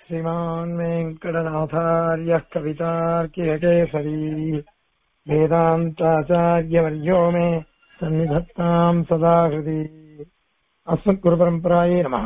श्रीमान् वेङ्कटनाथार्यः कवितार्कियकेसरी वेदान्ताचार्यवर्यो मे सन्निधत्ताम् सदा हृदि அஸ்மத்குருபரம்பராயே நம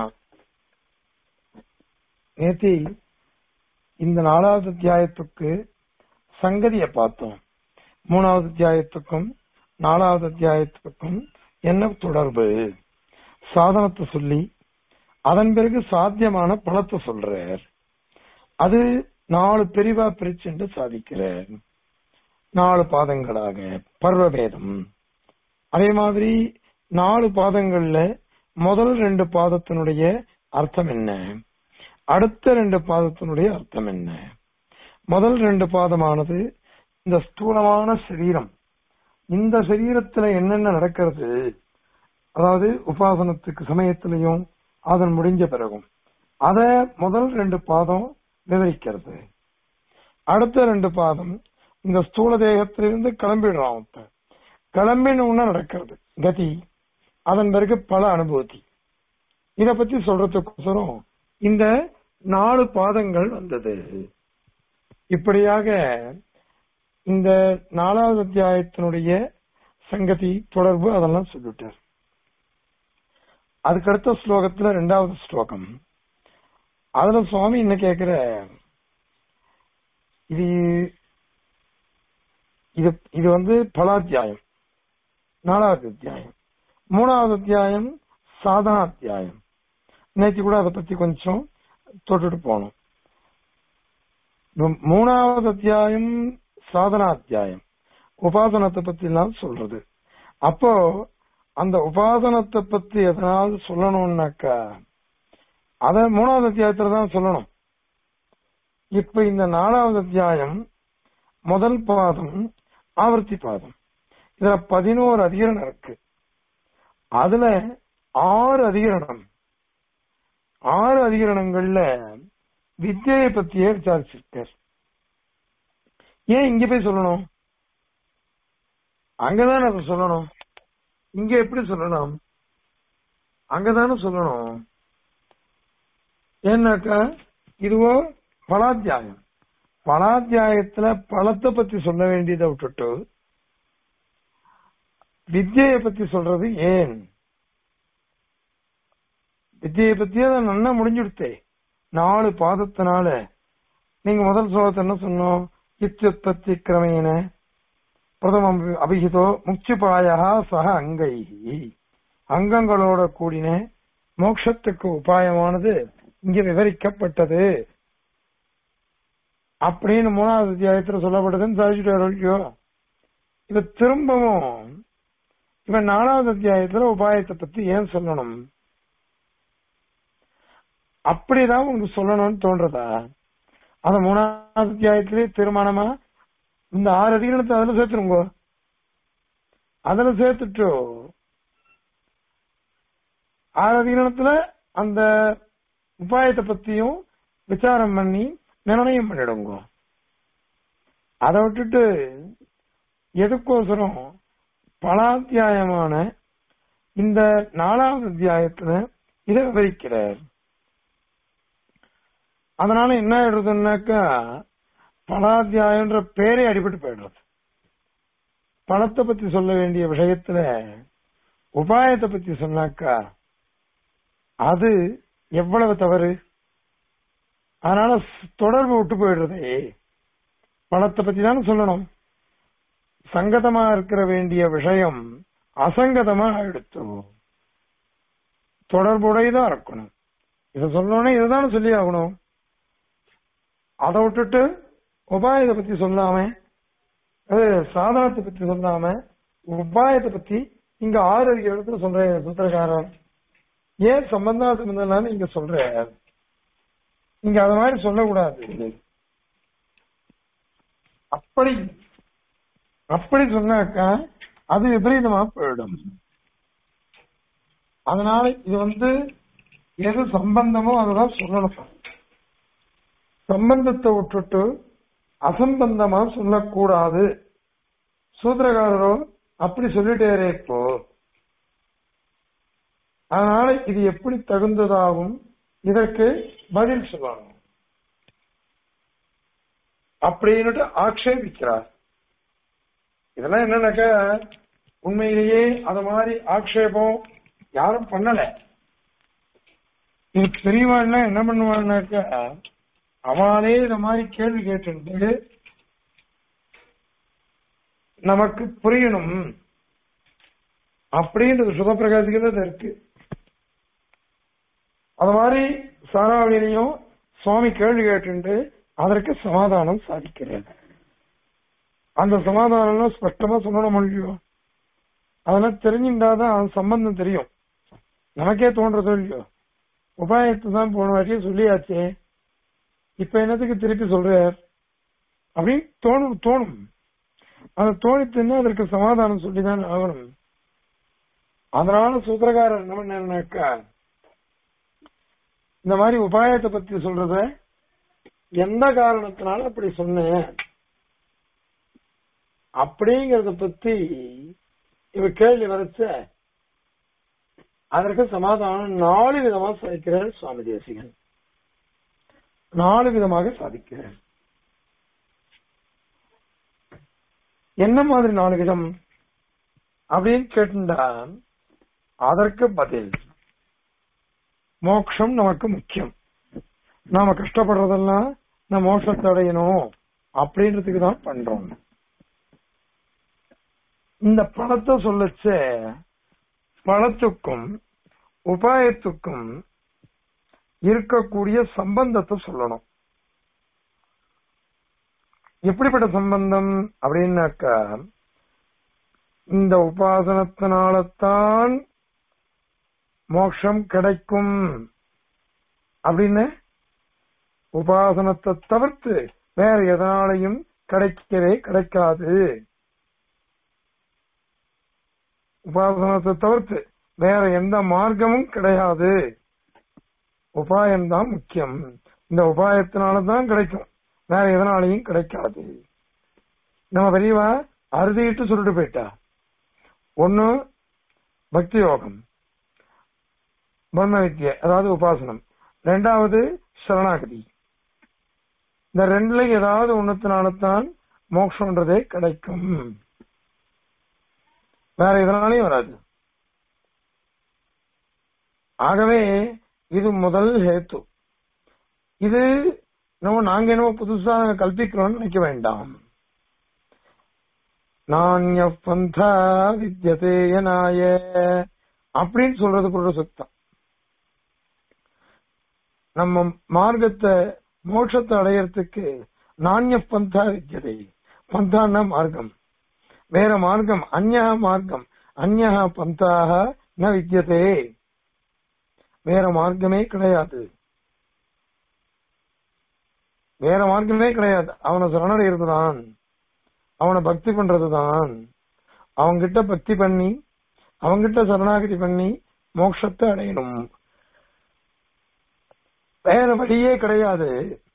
நேத்தி இந்த நாலாவது அத்தியாயத்துக்கு சங்கதியை பார்த்தோம் மூணாவது அத்தியாயத்துக்கும் நாலாவது அத்தியாயத்துக்கும் என்ன தொடர்பு சாதனத்தை சொல்லி அதன் பிறகு சாத்தியமான பலத்தை சொல்றார் அது நாலு பிரிவா பிரிச்சுண்டு சாதிக்கிறார் நாலு பாதங்களாக பர்வபேதம் அதே மாதிரி நாலு பாதங்கள்ல முதல் ரெண்டு பாதத்தினுடைய அர்த்தம் என்ன அடுத்த ரெண்டு பாதத்தினுடைய அர்த்தம் என்ன முதல் ரெண்டு பாதமானது இந்த ஸ்தூலமான சரீரம் இந்த சரீரத்துல என்னென்ன நடக்கிறது அதாவது உபாசனத்துக்கு சமயத்திலையும் அதன் முடிஞ்ச பிறகும் அத முதல் ரெண்டு பாதம் விவரிக்கிறது அடுத்த ரெண்டு பாதம் இந்த ஸ்தூல தேகத்திலிருந்து கிளம்பிடுறான் இப்ப கிளம்பின நடக்கிறது கதி அதன் பிறகு பல அனுபூதி இத பத்தி சொல்றதுக்கோசரம் இந்த நாலு பாதங்கள் வந்தது இப்படியாக இந்த நாலாவது அத்தியாயத்தினுடைய சங்கதி தொடர்பு அதெல்லாம் சொல்லிட்டார் அதுக்கடுத்த ஸ்லோகத்துல ரெண்டாவது ஸ்லோகம் அதுல சுவாமி என்ன கேக்குற இது இது இது வந்து பலாத்தியாயம் நாலாவது அத்தியாயம் மூணாவது அத்தியாயம் சாதனா அத்தியாயம் நேற்று கூட அதை பத்தி கொஞ்சம் தொட்டுட்டு போனோம் மூணாவது அத்தியாயம் சாதனா அத்தியாயம் உபாசனத்தை பத்தி எல்லாம் சொல்றது அப்போ அந்த உபாசனத்தை பத்தி எதனாவது சொல்லணும்னாக்கா அத மூணாவது அத்தியாயத்துல தான் சொல்லணும் இப்ப இந்த நாலாவது அத்தியாயம் முதல் பாதம் ஆவர்த்தி பாதம் இதுல பதினோரு அதிகரணம் இருக்கு அதுல ஆறு அதிகரணம் ஆறு அதிகரணங்கள்ல வித்தியை பத்தியே விசாரிச்சிருக்கார் ஏன் இங்க போய் சொல்லணும் அங்கதானே அதை சொல்லணும் இங்க எப்படி சொல்லணும் அங்கதானே சொல்லணும் ஏன்னாக்கா இதுவோ பலாத்தியாயம் பலாத்தியாயத்துல பழத்தை பத்தி சொல்ல வேண்டியதை விட்டுட்டு வித்தியை பத்தி சொல்றது ஏன் வித்தியை பத்தியே தான் நல்லா முடிஞ்சுடுத்தே நாலு பாதத்தினால நீங்க முதல் ஸ்லோகத்தை என்ன சொன்னோம் இத்தியுற்பத்தி கிரமேன பிரதமம் அபிஹிதோ முக்திபாயா சக அங்கை அங்கங்களோட கூடின மோட்சத்துக்கு உபாயமானது இங்க விவரிக்கப்பட்டது அப்படின்னு மூணாவது அத்தியாயத்துல சொல்லப்பட்டதுன்னு சாதிச்சுட்டு இத திரும்பவும் இவன் நாலாவது அத்தியாயத்துல உபாயத்தை பத்தி ஏன் சொல்லணும் அப்படிதான் உங்களுக்கு சொல்லணும்னு தோன்றதா அந்த மூணாவது அத்தியாயத்திலே தீர்மானமா இந்த ஆறு அதிகாரத்தை அதுல சேர்த்துருங்க அதுல சேர்த்துட்டு ஆறு அதிகாரத்துல அந்த உபாயத்தை பத்தியும் விசாரம் பண்ணி நிர்ணயம் பண்ணிடுங்க அதை விட்டுட்டு எதுக்கோசரம் பலாத்தியாயமான இந்த நாலாவது அத்தியாயத்துல இதை விவரிக்கிறார் அதனால என்ன ஆயிடுறதுன்னாக்கா பலாத்தியாயன்ற பேரே அடிபட்டு போயிடுறது பணத்தை பத்தி சொல்ல வேண்டிய விஷயத்துல உபாயத்தை பத்தி சொன்னாக்கா அது எவ்வளவு தவறு அதனால தொடர்பு விட்டு போயிடுறதே பணத்தை பத்தி தானே சொல்லணும் சங்கதமா இருக்கிற வேண்டிய விஷயம் அசங்கதமா எடுத்து தொடர்புடையதா இருக்கணும் இத சொல்லணும்னா இதுதானே சொல்லி ஆகணும் அதை விட்டுட்டு உபாயத்தை பத்தி சொல்லாம அது சாதனத்தை பத்தி சொல்லாம உபாயத்தை பத்தி இங்க ஆறு இடத்துல சொல்ற சூத்திரக்காரன் ஏன் சம்பந்தா சம்பந்தம் இங்க சொல்ற இங்க அத மாதிரி சொல்லக்கூடாது அப்படி அப்படி சொன்னாக்கா அது விபரீதமா போயிடும் அதனால இது வந்து எது சம்பந்தமோ அதுதான் சொல்லணும் சம்பந்தத்தை விட்டுட்டு அசம்பந்தமா சொல்லக்கூடாது சூத்திரகாரரோ அப்படி சொல்லிட்டேரே இப்போ அதனால இது எப்படி தகுந்ததாகும் இதற்கு பதில் சொல்லணும் அப்படின்னுட்டு ஆக்ஷேபிக்கிறார் இதெல்லாம் என்னன்னாக்கா உண்மையிலேயே அத மாதிரி ஆக்ஷேபம் யாரும் பண்ணல இதுக்கு பெரியவாள்னா என்ன பண்ணுவாள்னாக்கா அவளே இந்த மாதிரி கேள்வி கேட்டு நமக்கு புரியணும் அப்படின்றது சுகப்பிரகாசிக்கிறது இருக்கு அது மாதிரி சாராவளியிலையும் சுவாமி கேள்வி கேட்டு அதற்கு சமாதானம் சாதிக்கிறார் அந்த சமாதானம் ஸ்பஷ்டமா சொல்லணும் இல்லையோ அதெல்லாம் தெரிஞ்சுட்டாதான் அவன் சம்பந்தம் தெரியும் நமக்கே தோன்றது இல்லையோ உபாயத்தை தான் போன வாட்டியே சொல்லியாச்சே இப்ப என்னத்துக்கு திருப்பி சொல்றார் அப்படின்னு தோணும் தோணும் அது தோணித்துன்னா அதற்கு சமாதானம் சொல்லிதான் ஆகணும் அதனால சூத்திரக்காரர் என்ன பண்ணாருனாக்கா இந்த மாதிரி உபாயத்தை பத்தி சொல்றத எந்த காரணத்தினால அப்படி சொன்னேன் அப்படிங்கறத பத்தி இவ கேள்வி வரைச்ச அதற்கு சமாதானம் நாலு விதமா சாதிக்கிறார் சுவாமி தேசிகன் நாலு விதமாக சாதிக்கிறார் என்ன மாதிரி நாலு விதம் அப்படின்னு கேட்டுண்டா அதற்கு பதில் மோட்சம் நமக்கு முக்கியம் நாம கஷ்டப்படுறதெல்லாம் நான் மோட்சத்தை அடையணும் அப்படின்றதுக்கு தான் பண்றோம் இந்த பணத்தை சொல்லச்ச பணத்துக்கும் உபாயத்துக்கும் இருக்கக்கூடிய சம்பந்தத்தை சொல்லணும் எப்படிப்பட்ட சம்பந்தம் அப்படின்னாக்கா இந்த உபாசனத்தினால்தான் மோட்சம் கிடைக்கும் அப்படின்னு உபாசனத்தை தவிர்த்து வேற எதனாலையும் கிடைக்கவே கிடைக்காது உபாசனத்தை தவிர்த்து வேற எந்த மார்க்கமும் கிடையாது உபாயம்தான் முக்கியம் இந்த உபாயத்தினாலதான் கிடைக்கும் வேற எதனாலையும் கிடைக்காது நம்ம பெரியவா அறுதிட்டு சொல்லிட்டு போயிட்டா ஒன்னு பக்தி யோகம் பிரம்ம வித்யை அதாவது உபாசனம் ரெண்டாவது சரணாகதி இந்த ரெண்டுல ஏதாவது ஒன்னத்தினால்தான் மோட்சம்ன்றதே கிடைக்கும் வேற எதனாலையும் வராது ஆகவே இது முதல் ஹேத்து இது நம்ம நாங்க என்னமோ புதுசா கல்பிக்கிறோம்னு நினைக்க வேண்டாம் நாண்ய பந்தா வித்யதே நாய அப்படின்னு சொல்றது கூட சுத்தம் நம்ம மார்க்கத்தை மோட்சத்தை அடையறதுக்கு நாண்ய பந்தா வித்யதை பந்தான்னா மார்க்கம் வேற மார்க்கம் அந்யா மார்க்கம் அந்யா பந்தாக ந வித்யதே வேற மார்க்கமே கிடையாது வேற மார்க்கமே கிடையாது அவனை சரணடைகிறதுதான் அவனை பக்தி பண்றதுதான் அவங்கிட்ட பக்தி பண்ணி அவங்கிட்ட சரணாகதி பண்ணி மோட்சத்தை அடையணும் வேற வழியே கிடையாது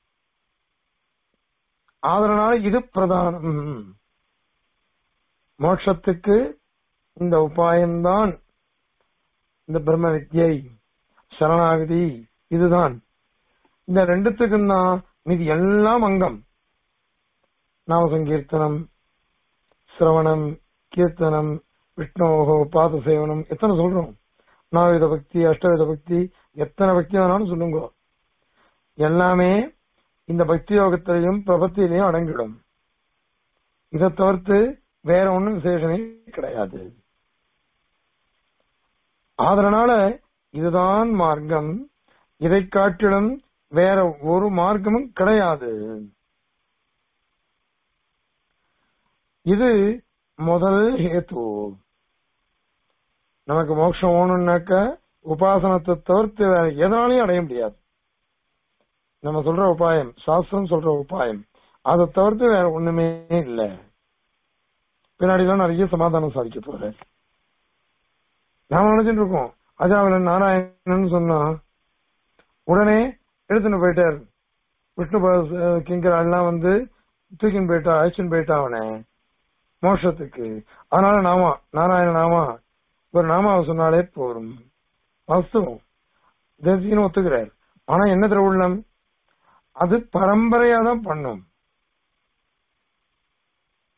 அதனால இது பிரதானம் மோட்சத்துக்கு இந்த உபாயம்தான் இந்த பிரம்ம வித்யை சரணாகதி இதுதான் இந்த ரெண்டுத்துக்கும் தான் மீதி எல்லாம் அங்கம் நாம சங்கீர்த்தனம் சிரவணம் கீர்த்தனம் விஷ்ணோகோ பாத சேவனம் எத்தனை சொல்றோம் நாவித பக்தி அஷ்டவித பக்தி எத்தனை பக்தி வேணாலும் சொல்லுங்க எல்லாமே இந்த பக்தி யோகத்திலையும் பிரபத்திலையும் அடங்கிடும் இதை தவிர்த்து வேற ஒண்ணும் விசேஷமே கிடையாது அதனால இதுதான் மார்க்கம் இதை காட்டிலும் வேற ஒரு மார்க்கமும் கிடையாது இது முதல் ஹேத்து நமக்கு மோட்சம் வேணும்னாக்க உபாசனத்தை தவிர்த்து வேற எதனாலையும் அடைய முடியாது நம்ம சொல்ற உபாயம் சாஸ்திரம் சொல்ற உபாயம் அதை தவிர்த்து வேற ஒண்ணுமே இல்ல பின்னாடிலாம் நிறைய சமாதானம் சாதிக்க போற நாம நினைச்சிட்டு இருக்கோம் அஜாவிலன் நாராயணன் சொன்னா உடனே எடுத்துன்னு போயிட்டார் விஷ்ணு கிங்கர் எல்லாம் வந்து தூக்கின்னு போயிட்டா அழைச்சின்னு போயிட்டா அவனை மோட்சத்துக்கு அதனால நாமா நாராயண நாமா ஒரு நாமாவை சொன்னாலே போரும் வாஸ்தவம் தேசிகன்னு ஒத்துக்கிறார் ஆனா என்ன திருவுள்ளம் அது பரம்பரையா தான் பண்ணும்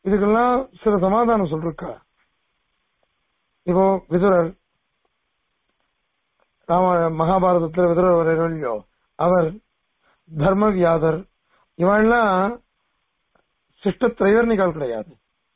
இதுக்கெல்லாம் சில சமாதானம் சொல்றா இப்போ விதுரர் ராம மகாபாரதத்துல விதுரர் வர இல்லையோ அவர் தர்மவியாதர் இவெல்லாம் சிஷ்ட திரைவர்ணிகள் கிடையாது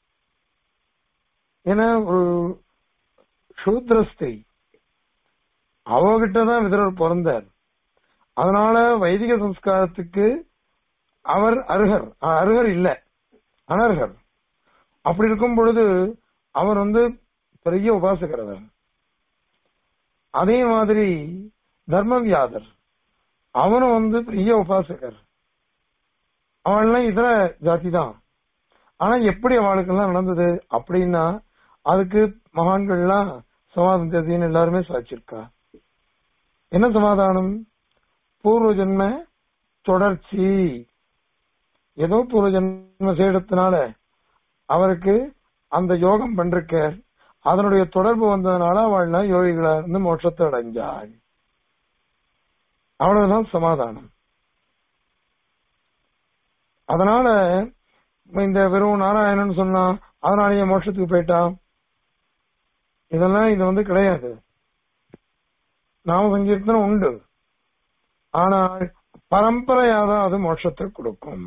ஏன்னா ஒரு சூத்ர ஸ்திரீ அவகிட்டதான் விதுரர் பிறந்தார் அதனால வைதிக சம்ஸ்காரத்துக்கு அவர் அருகர் அருகர் இல்ல அனர்கர் அப்படி இருக்கும் பொழுது அவர் வந்து பெரிய உபாசகர் அவர் அதே மாதிரி தர்மவியாதர் அவனும் வந்து பெரிய உபாசகர் அவன்லாம் இதர ஜாதி தான் ஆனா எப்படி அவளுக்கெல்லாம் நடந்தது அப்படின்னா அதுக்கு மகான்கள்லாம் சமாதானம் தேதின்னு எல்லாருமே சாட்சிருக்கா என்ன சமாதானம் பூர்வ ஜென்ம தொடர்ச்சி ஏதோ பூர்வ ஜென்ம செய்யறதுனால அவருக்கு அந்த யோகம் பண்ருக்க அதனுடைய தொடர்பு வந்ததுனால அவள் யோகிகளா இருந்து மோட்சத்தை அடைஞ்சாள் அவ்வளவுதான் சமாதானம் அதனால இந்த வெறும் நாராயணன் சொன்னா அதனாலேயே மோட்சத்துக்கு போயிட்டான் இதெல்லாம் இது வந்து கிடையாது நாம சங்கீர்த்தனம் உண்டு ஆனால் பரம்பரையாதான் அது மோட்சத்தை கொடுக்கும்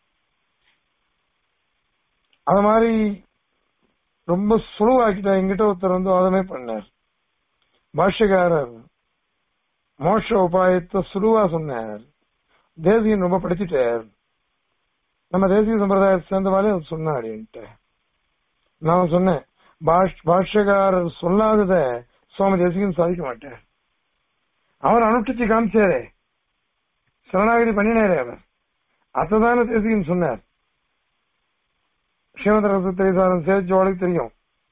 அது மாதிரி ரொம்ப சுழுவாக்கிட்டா எங்கிட்ட ஒருத்தர் வந்து வாதமே பண்ணார் பாஷ்யக்காரர் மோட்ச உபாயத்தை சுழுவா சொன்னார் தேசியன் ரொம்ப படிச்சுட்டார் நம்ம தேசிய சம்பிரதாயத்தை சேர்ந்தவாலே அது சொன்னாடின்ட்டு நான் சொன்னேன் பாஷ்யக்காரர் சொல்லாதத சுவாமி தேசிகன் சாதிக்க மாட்டார் அவர் அனுஷ்டிச்சு காமிச்சாரே சரணாகதி பண்ணினாரே அவர் அத்ததான தேசிகன் சொன்னார் ஸ்ரீமத ரசத்திரைசாரம் சேர்ச்சோளுக்கு தெரியும்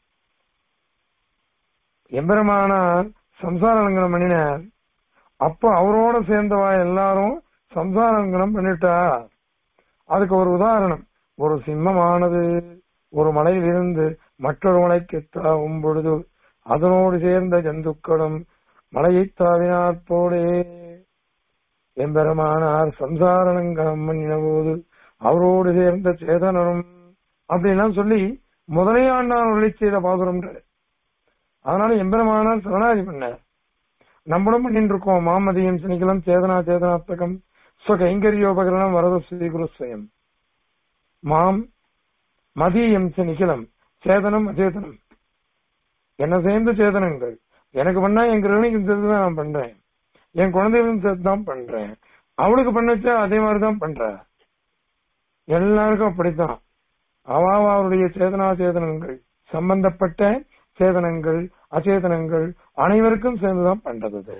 எம்பெருமானார் சம்சார லங்கனம் பண்ணினார் அப்போ அவரோட சேர்ந்தவா எல்லாரும் சம்சார லங்கனம் பண்ணிட்டா அதுக்கு ஒரு உதாரணம் ஒரு சிம்மமானது ஒரு மலையிலிருந்து மற்றொரு மலைக்கு தாவும் பொழுது அதனோடு சேர்ந்த ஜந்துக்களும் மலையை தாவினார் போலே எம்பெருமானார் சம்சாரணங்கம் பண்ணின போது அவரோடு சேர்ந்த சேதனரும் அப்படின்லாம் சொல்லி முதலையாண்டான் ஒளி செய்த பாசுரம்ன்ற அதனால எம்பெருமானார் சரணாதி பண்ணார் நம்மளும் பண்ணிட்டு இருக்கோம் மாமதியம் சனிக்கலம் சேதனா சேதனாத்தகம் ஸ்வகைங்கரியோபகரணம் வரத ஸ்ரீகுருஸ்வயம் மாம் மதியம் நிக்கிலம் சேதனம் அச்சேதனம் என்ன சேர்ந்த சேதனங்கள் எனக்கு பண்ணா என் கிரகணிக்கு சேர்த்து தான் நான் பண்றேன் என் குழந்தைகளும் சேர்த்து தான் பண்றேன் அவளுக்கு பண்ணச்சா அதே மாதிரிதான் பண்ற எல்லாருக்கும் அப்படித்தான் அவாவா அவருடைய சேதனா சேதனங்கள் சம்பந்தப்பட்ட சேதனங்கள் அச்சேதனங்கள் அனைவருக்கும் சேர்ந்துதான் பண்றது அது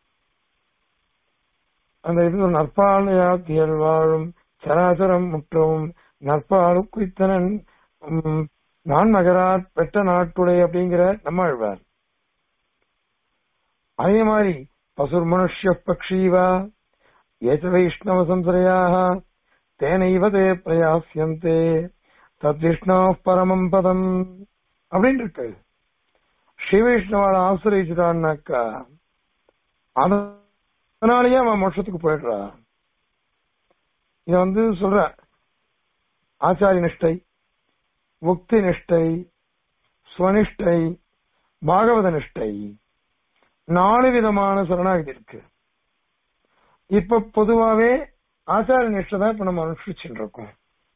அந்த இது நற்பாலையாத்தியல் வாழும் சராசரம் முற்றவும் நற்பாலு குய்த்தனன் நான் நகரார் பெற்ற நாட்டுடைய அப்படிங்கிற நம்மாழ்வார் அதே மாதிரி பசுர் மனுஷ்ய பக்ஷீவா ஏச்ச வைஷ்ணவ சம்சரையாக தேனைவ தே பிரயாசியந்தே தத்விஷ்ணா பரமம் பதம் அப்படின்னு இருக்கு ஸ்ரீ வைஷ்ணவால ஆசிரியச்சுட்டான்னாக்கா அதனாலேயே அவன் மோட்சத்துக்கு போயிடுறா இத வந்து சொல்ற ஆச்சாரி நிஷ்டை முக்தி நிஷ்டை ஸ்வனிஷ்டை பாகவத நிஷ்டை நாலு விதமான சரணாகதி இருக்கு இப்ப பொதுவாவே ஆச்சார நிஷ்டை தான் இப்ப நம்ம அனுஷ்டிச்சுட்டு இருக்கோம்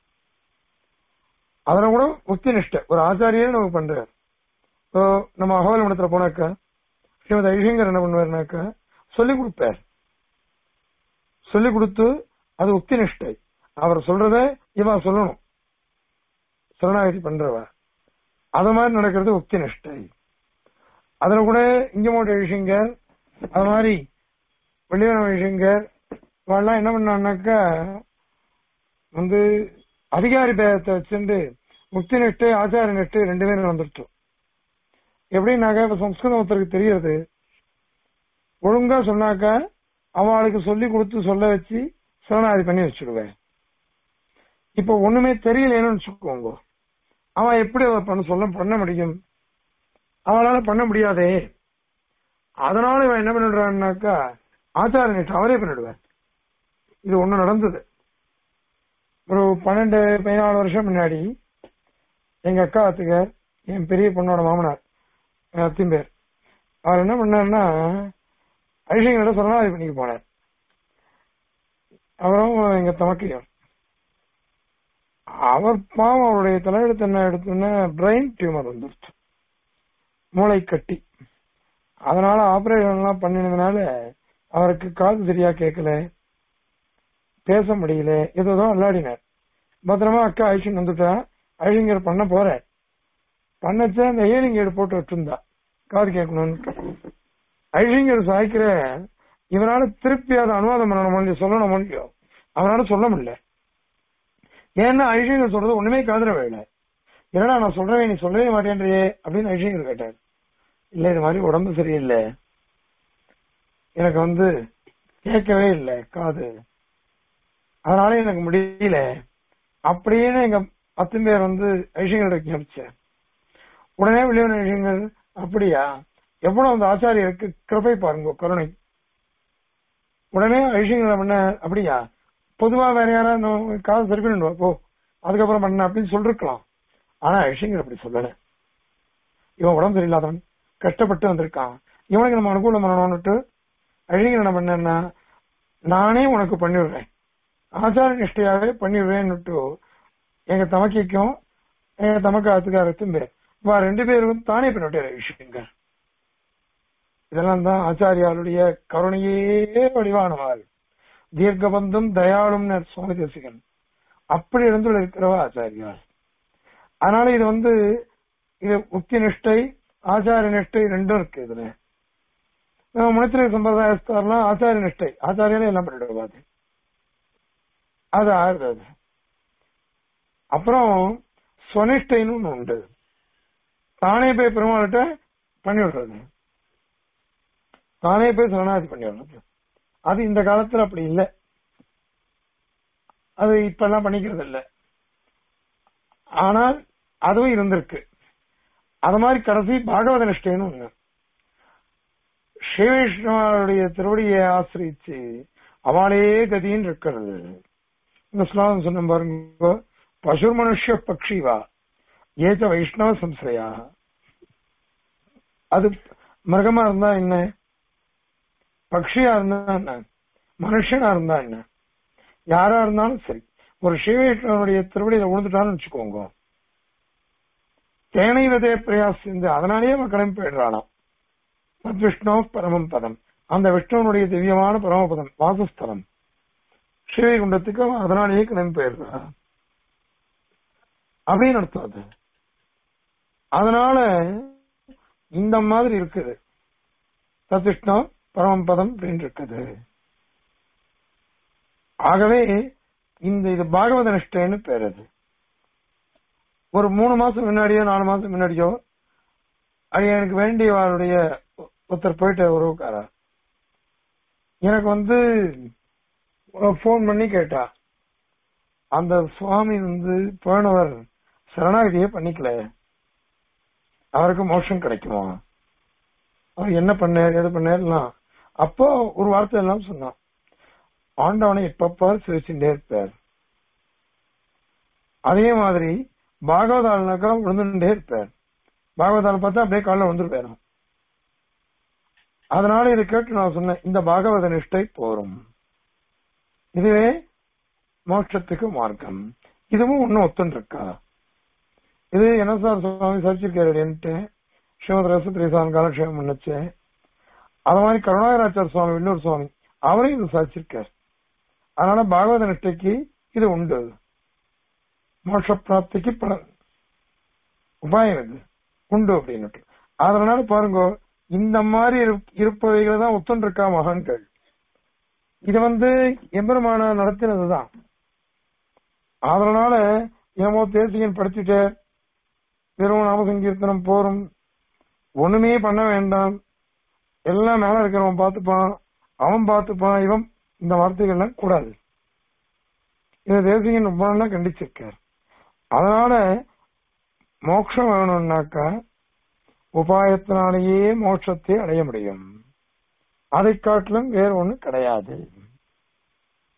அதுல கூட முக்தி நிஷ்டை ஒரு ஆச்சாரியர் நம்ம பண்றார் இப்போ நம்ம அகோல மடத்துல போனாக்கா ஸ்ரீமதி ஐஷங்கர் என்ன பண்ணுவாருனாக்கா சொல்லி கொடுப்பார் சொல்லி கொடுத்து அது உக்தி நிஷ்டை அவர் சொல்றத இவன் சொல்லணும் சரணாகதி பண்றவ அது மாதிரி நடக்கிறது உக்தி நிஷ்டை அதுல கூட இங்க மோட்ட விஷயங்கர் அது மாதிரி வெளியான விஷயங்கர் இவெல்லாம் என்ன பண்ணான்னாக்கா வந்து அதிகாரி பேதத்தை வச்சுட்டு முக்தி நிஷ்டை ஆச்சார நிஷ்டை ரெண்டு பேரும் வந்துட்டோம் எப்படின்னாக்கா இப்ப சம்ஸ்கிருதம் ஒருத்தருக்கு தெரியுது ஒழுங்கா சொன்னாக்கா அவளுக்கு சொல்லி கொடுத்து சொல்ல வச்சு சரணாதி பண்ணி வச்சுடுவேன் இப்ப ஒண்ணுமே தெரியலன்னு வச்சுக்கோங்க அவன் எப்படி அதை பண்ண சொல்ல பண்ண முடியும் அவளால பண்ண முடியாதே அதனால இவன் என்ன பண்ணிடுறான்னாக்கா ஆச்சார நிஷ்டை அவரே பண்ணிடுவார் இது ஒண்ணு நடந்தது ஒரு பன்னெண்டு பதினாலு வருஷம் முன்னாடி எங்க அக்கா அத்துக்கார் என் பெரிய பொண்ணோட மாமனார் என் அத்தின் பேர் அவர் என்ன பண்ணாருன்னா ஐஷங்களோட சரணாதி பண்ணிக்க போனார் அவரும் எங்க தமக்கையும் அவர் பாவம் அவருடைய தலையெழுத்து என்ன எடுத்தோன்னா பிரெயின் டியூமர் வந்துருச்சு மூளை கட்டி அதனால ஆபரேஷன் எல்லாம் பண்ணினதுனால அவருக்கு காது சரியா கேட்கல பேச முடியல ஏதோ விளையாடினார் பத்திரமா அக்கா ஐஷன் வந்துட்டா ஐஷங்கர் பண்ண போற பண்ணச்சு அந்த ஏலிங் ஏடு போட்டு வச்சிருந்தா காது கேட்கணும்னு ஐஷங்கர் சாய்க்கிற இவனால திருப்பி அதை அனுவாதம் பண்ணணும் முடியும் சொல்லணும் முடியும் அவனால சொல்ல முடியல ஏன்னா ஐஷங்கர் சொல்றது ஒண்ணுமே காதுல வேலை என்னடா நான் சொல்றேன் நீ சொல்லவே மாட்டேன்றியே அப்படின்னு ஐஷங்கர் கேட்டார் இல்ல இது மாதிரி உடம்பு சரியில்லை எனக்கு வந்து கேட்கவே இல்லை காது அதனால எனக்கு முடியல அப்படின்னு எங்க பத்து பேர் வந்து ஐஷங்கரோட ஞாபிச்சேன் உடனே வெளியான ஐஷங்கர் அப்படியா எவ்வளவு அந்த ஆச்சாரியருக்கு கிருபை பாருங்க கருணை உடனே ஐஷங்கர் பண்ண அப்படியா பொதுவா வேற யாராவது காது சரி பண்ணிடுவா போ அதுக்கப்புறம் பண்ண அப்படின்னு சொல்லிருக்கலாம் ஆனா ஐஷங்கர் அப்படி சொல்லல இவன் உடம்பு சரியில்லாதவன் கஷ்டப்பட்டு வந்திருக்கான் இவனுக்கு நம்ம அனுகூலம் பண்ணணும்னுட்டு ஐஷங்கர் என்ன பண்ணா நானே உனக்கு பண்ணிவிடுறேன் ஆச்சார நிஷ்டையாவே பண்ணிடுவேன்னுட்டு எங்க தமக்கைக்கும் எங்க தமக்கு ஆத்துக்காரத்தும் பேர் வா ரெண்டு பேரும் தானே பண்ணிவிட்டாரு விஷயங்க இதெல்லாம் தான் ஆச்சாரியாளுடைய கருணையே வடிவானவாள் தீர்க்கபந்தும் தயாளும் சுவாமி தேசிகன் அப்படி இருந்து இருக்கிறவா ஆச்சாரியால் அதனால இது வந்து இது முக்தி நிஷ்டை ஆச்சார நிஷ்டை ரெண்டும் இருக்கு இதுல நம்ம மனிதரை சம்பிரதாயஸ்தாரெல்லாம் ஆச்சாரிய நிஷ்டை ஆச்சாரியாலே எல்லாம் பண்ணிடுவாது அது ஆறுது அது அப்புறம் ஸ்வனிஷ்டைன்னு ஒண்ணு உண்டு தானே போய் பெருமாள்கிட்ட பண்ணி விடுறது தானே போய் சரணாதி பண்ணி விடுறது அது இந்த காலத்துல அப்படி இல்லை அது இப்ப எல்லாம் பண்ணிக்கிறது இல்ல ஆனால் அதுவும் இருந்திருக்கு அது மாதிரி கடைசி பாகவத நிஷ்டைன்னு ஒண்ணு ஸ்ரீவிஷ்ணுடைய திருவடியை ஆசிரிச்சு அவளே கதின்னு இருக்கிறது இந்த ஸ்லோகம் சொன்ன பாருங்க பசுர் மனுஷ பக்ஷிவா ஏச்ச வைஷ்ணவ சம்சயா அது மிருகமா இருந்தா என்ன பக்ஷியா இருந்தா என்ன மனுஷனா இருந்தா என்ன யாரா இருந்தாலும் சரி ஒரு சிவவைஷ்ணவனுடைய திருவடியில விழுந்துட்டான்னு வச்சுக்கோங்க தேனை விதய பிரயாசிந்து அதனாலேயே அவன் கிளம்பி போயிடுறானாம் தத் விஷ்ணு பரமம் பதம் அந்த விஷ்ணுவனுடைய திவ்யமான பரமபதம் வாசஸ்தலம் ஸ்ரீவைகுண்டத்துக்கு அவன் அதனாலேயே கிளம்பி போயிடுறான் அப்படின்னு அர்த்தம் அது அதனால இந்த மாதிரி இருக்குது சத்விஷ்ணு பரமம் பதம் அப்படின்னு இருக்குது ஆகவே இந்த இது பாகவத நிஷ்டைன்னு பேர் அது ஒரு மூணு மாசம் முன்னாடியோ நாலு மாசம் முன்னாடியோ அது எனக்கு வேண்டியவருடைய ஒருத்தர் போயிட்ட உறவுக்காரா எனக்கு வந்து போன் பண்ணி கேட்டா அந்த சுவாமி வந்து போனவர் சரணாகதியே பண்ணிக்கல அவருக்கு மோஷம் கிடைக்குமா அவர் என்ன பண்ணார் எது பண்ணார்லாம் அப்போ ஒரு வார்த்தை எல்லாம் சொன்னான் ஆண்டவனை எப்பப்பாரு சிரிச்சுட்டே இருப்பார் அதே மாதிரி பாகவதால்னாக்கா விழுந்துட்டே இருப்பார் பாகவதால் பார்த்தா அப்படியே காலைல வந்துருப்பாரு அதனால இதை கேட்டு நான் சொன்னேன் இந்த பாகவத நிஷ்டை போரும் இதுவே மோட்சத்துக்கு மார்க்கம் இதுவும் ஒன்னும் ஒத்துன்னு இருக்கா இது என்ன சார் சுவாமி சரிச்சிருக்காருன்ட்டு ஸ்ரீமத் ரசத்திரிசான் காலக்ஷேபம் பண்ணுச்சு அது மாதிரி கருணாகராச்சார சுவாமி இன்னொரு சுவாமி அவரையும் இது சாதிச்சிருக்கார் அதனால பாகவத நிஷ்டைக்கு இது உண்டு மோட்ச பிராப்திக்கு பல உபாயம் இது உண்டு அப்படின்னு அதனால பாருங்க இந்த மாதிரி இருப்பவைகளை தான் ஒத்துண்டிருக்கா மகான்கள் இது வந்து எம்பெருமான நடத்தினதுதான் அதனால ஏமோ தேசிகன் படிச்சுட்டு வெறும் நாம சங்கீர்த்தனம் போரும் ஒண்ணுமே பண்ண வேண்டாம் எல்லாம் மேல இருக்கிறவன் பார்த்துப்பான் அவன் பார்த்துப்பான் இவன் இந்த வார்த்தைகள்லாம் கூடாது இதை தேசிகன் ரொம்ப நாளா கண்டிச்சிருக்கார் அதனால மோட்சம் வேணும்னாக்கா உபாயத்தினாலேயே மோட்சத்தை அடைய முடியும் அதை காட்டிலும் வேற ஒண்ணு கிடையாது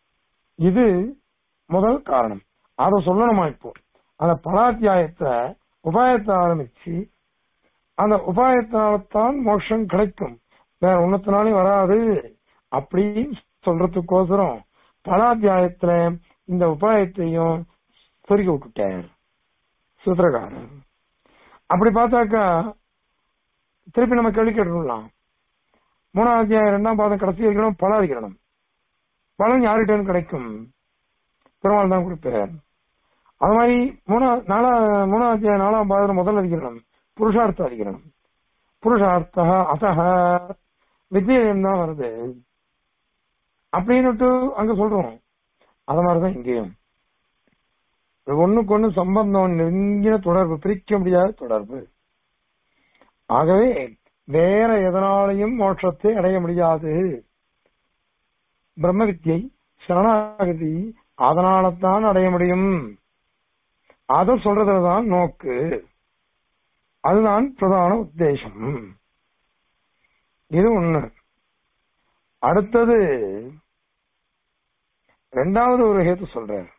இது முதல் காரணம் அதை சொல்லணுமா இப்போ அந்த பலாத்தியாயத்தை உபாயத்தை ஆரம்பிச்சு அந்த உபாயத்தினால்தான் மோட்சம் கிடைக்கும் வேற ஒன்னத்தினாலும் வராது அப்படின்னு சொல்றதுக்கோசரம் பலாத்தியாயத்துல இந்த உபாயத்தையும் சொருகி விட்டுட்டார் சூத்திரக்காரர் அப்படி பார்த்தாக்கா திருப்பி நம்ம கேள்வி கேட்டுடலாம் மூணாவது அத்தியாயம் இரண்டாம் பாதம் கடைசி வைக்கணும் பலாதிகரணம் பலன் யார்கிட்ட கிடைக்கும் பெருமாள் தான் கொடுப்பார் அது மாதிரி மூணா நாலா மூணாவது அத்தியாயம் நாலாம் பாதம் முதல் அதிகரணம் புருஷார்த்த அதிகரணம் புருஷார்த்த அசக வித்தியம் தான் வருது அப்படின்னுட்டு அங்க சொல்றோம் அது மாதிரிதான் இங்கேயும் ஒண்ணுக்கு ஒண்ணு சம்பந்தம் நெருங்கின தொடர்பு பிரிக்க முடியாத தொடர்பு ஆகவே வேற எதனாலையும் மோட்சத்தை அடைய முடியாது பிரம்ம வித்யை சரணாகதி அதனால்தான் அடைய முடியும் அத சொல்றதுலதான் நோக்கு அதுதான் பிரதான உத்தேசம் இது ஒண்ணு அடுத்தது ரெண்டாவது ஒரு ஹேத்து சொல்றார்